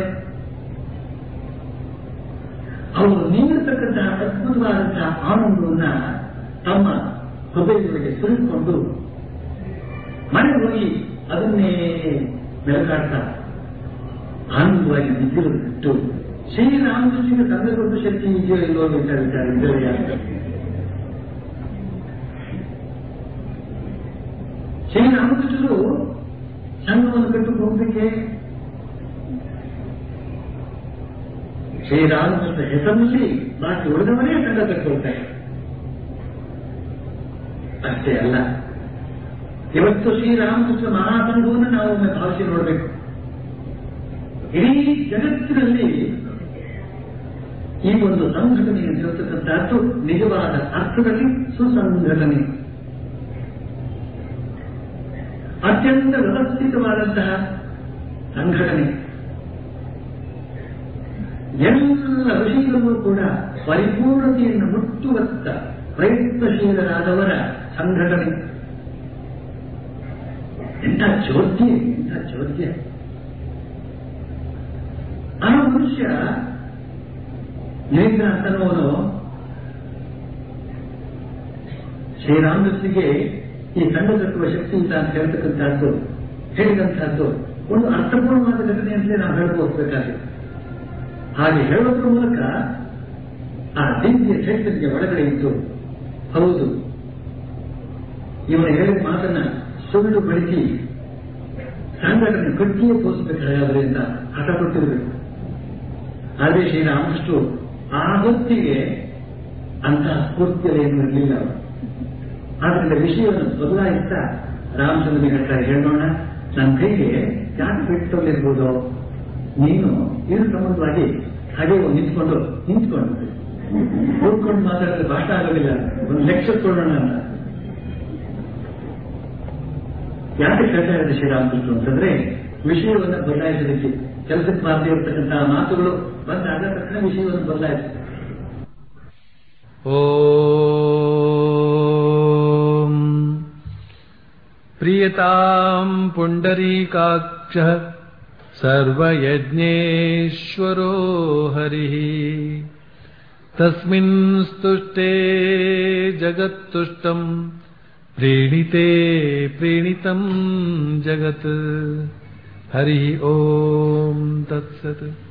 ಅವರು ನೀಡಿರ್ತಕ್ಕಂತಹ ಅದ್ಭುತವಾದಂತಹ ಆನಂದವನ್ನ ತಮ್ಮ ಹೃದಯದೊಳಗೆ ಸುರಿದುಕೊಂಡು ಮನೆಗೆ ಹೋಗಿ ಅದನ್ನೇ ಬೆಳಕಾಡ್ತಾ ಆನಂದವಾಗಿ ನಿಂತಿರೋದು ಬಿಟ್ಟು ಶ್ರೀರಾಮಕೃಷ್ಣನ ಸಂದರ್ಭದ ಶಕ್ತಿ ಇದೆಯೋ ಇಲ್ಲೋ ವಿಚಾರ ವಿಚಾರ ಇದೆಯಾ ಶ್ರೀರಾಮಕೃಷ್ಣರು ಸಂಘವನ್ನು ಕಟ್ಟಿಕೊಂಡು ಹೋಗ್ಲಿಕ್ಕೆ ಶ್ರೀರಾಮಕೃಷ್ಣ ಹೆಸರಿನಲ್ಲಿ ಬಾಕಿ ಉಳಿದವರೇ ಸಂಘ ಕಟ್ಟಿಕೊಳ್ತಾರೆ ಅಷ್ಟೇ ಅಲ್ಲ ಇವತ್ತು ಶ್ರೀರಾಮಕೃಷ್ಣ ಮಹಾಸಂಘವನ್ನು ನಾವು ಒಮ್ಮೆ ಭಾವಿಸಿ ನೋಡಬೇಕು ಇಡೀ ಜಗತ್ತಿನಲ್ಲಿ ಈ ಒಂದು ಸಂಘಟನೆ ಇರತಕ್ಕಂತಹದ್ದು ನಿಜವಾದ ಅರ್ಥದಲ್ಲಿ ಸುಸಂಘಟನೆ ಅತ್ಯಂತ ವ್ಯವಸ್ಥಿತವಾದಂತಹ ಸಂಘಟನೆ ಎಲ್ಲ ಋಷಿಗಳಿಗೂ ಕೂಡ ಪರಿಪೂರ್ಣತೆಯನ್ನು ಮುಟ್ಟುವತ್ತ ಪ್ರಯತ್ನಶೀಲರಾದವರ ಸಂಘಟನೆ ಎಂಥ ಚೋದ್ಯ ಎಂಥ ಚೋದ್ಯ ಆ ಮನುಷ್ಯ ನೇಂದ್ರ ಅಂತನವನು ಶ್ರೀರಾಮಕೃಷ್ಣಿಗೆ ಈ ಕಂಡು ಕಟ್ಟುವ ಶಕ್ತಿ ಇಲ್ಲ ಅಂತ ಹೇಳ್ತಕ್ಕಂಥದ್ದು ಹೇಳಿದಂತಹದ್ದು ಒಂದು ಅರ್ಥಪೂರ್ಣವಾದ ಘಟನೆ ಅಂತಲೇ ನಾವು ಹೇಳ್ಕೋಬೇಕಾಗಿದೆ ಹಾಗೆ ಹೇಳೋದ್ರ ಮೂಲಕ ಆ ದಿವ್ಯ ಚೈತನ್ಯ ಒಳಗಡೆ ಇತ್ತು ಹೌದು ಇವನು ಹೇಳಿದ ಮಾತನ್ನ ಸುಳ್ಳು ಬಳಸಿ ಸಂಘಟನೆ ಕಟ್ಟಿಯೇ ತೋರಿಸಬೇಕಾದ್ರೆ ಅಂತ ಹಠ ಕೊಟ್ಟಿರಬೇಕು ಆದರೆ ಶ್ರೀರಾಮಕೃಷ್ಣರು ಆ ಹೊತ್ತಿಗೆ ಅಂತಹ ಸ್ಫೂರ್ತಿಯಲ್ಲಿ ಏನು ಇರಲಿಲ್ಲ ಅವರು. ಆದ್ರಿಂದ ವಿಷಯವನ್ನು ಬದಲಾಯಿಸ್ತಾ ರಾಮಚಂದ್ರನಿಗೆ ಹೇಳ್ತಾರೆ ಹೇಳೋಣ ನನ್ನ ಕೈಗೆ ಯಾಕೆ ಬಿಟ್ಟೋಗಿರ್ಬೋದು ನೀನು ಇದ್ರ ಸಂಬಂಧವಾಗಿ ಹಾಗೆ ಒಂದು ನಿಂತ್ಕೊಂಡು ನಿಂತ್ಕೊಂಡು ಕೂತ್ಕೊಂಡು ಮಾತಾಡಿದ್ರೆ ಭಾಷಣ ಆಗೋದಿಲ್ಲ ಒಂದು ಲೆಕ್ಚರ್ ಕೊಡೋಣ ಅಂತ ಯಾಕೆ ಹೇಳ್ತಾ ಇದ್ದಾರೆ ಶ್ರೀರಾಮಕೃಷ್ಣ ಅಂತಂದ್ರೆ ವಿಷಯವನ್ನು ಬದಲಾಯಿಸಲಿಕ್ಕೆ ಕೆಲಸಕ್ಕೆ ಬಾರದೇ ಇರತಕ್ಕಂತಹ ಮಾತುಗಳು ಬಂದಾಗ ತಕ್ಷಣ ವಿಷಯವನ್ನು ಬದಲಾಯಿಸ ॐ प्रियताम् पुण्डरीकाक्षः सर्वयज्ञेश्वरो हरिः तस्मिन् स्तुष्टे जगत्तुष्टम् प्रीणिते प्रीणितम् जगत् हरिः ॐ तत्सत्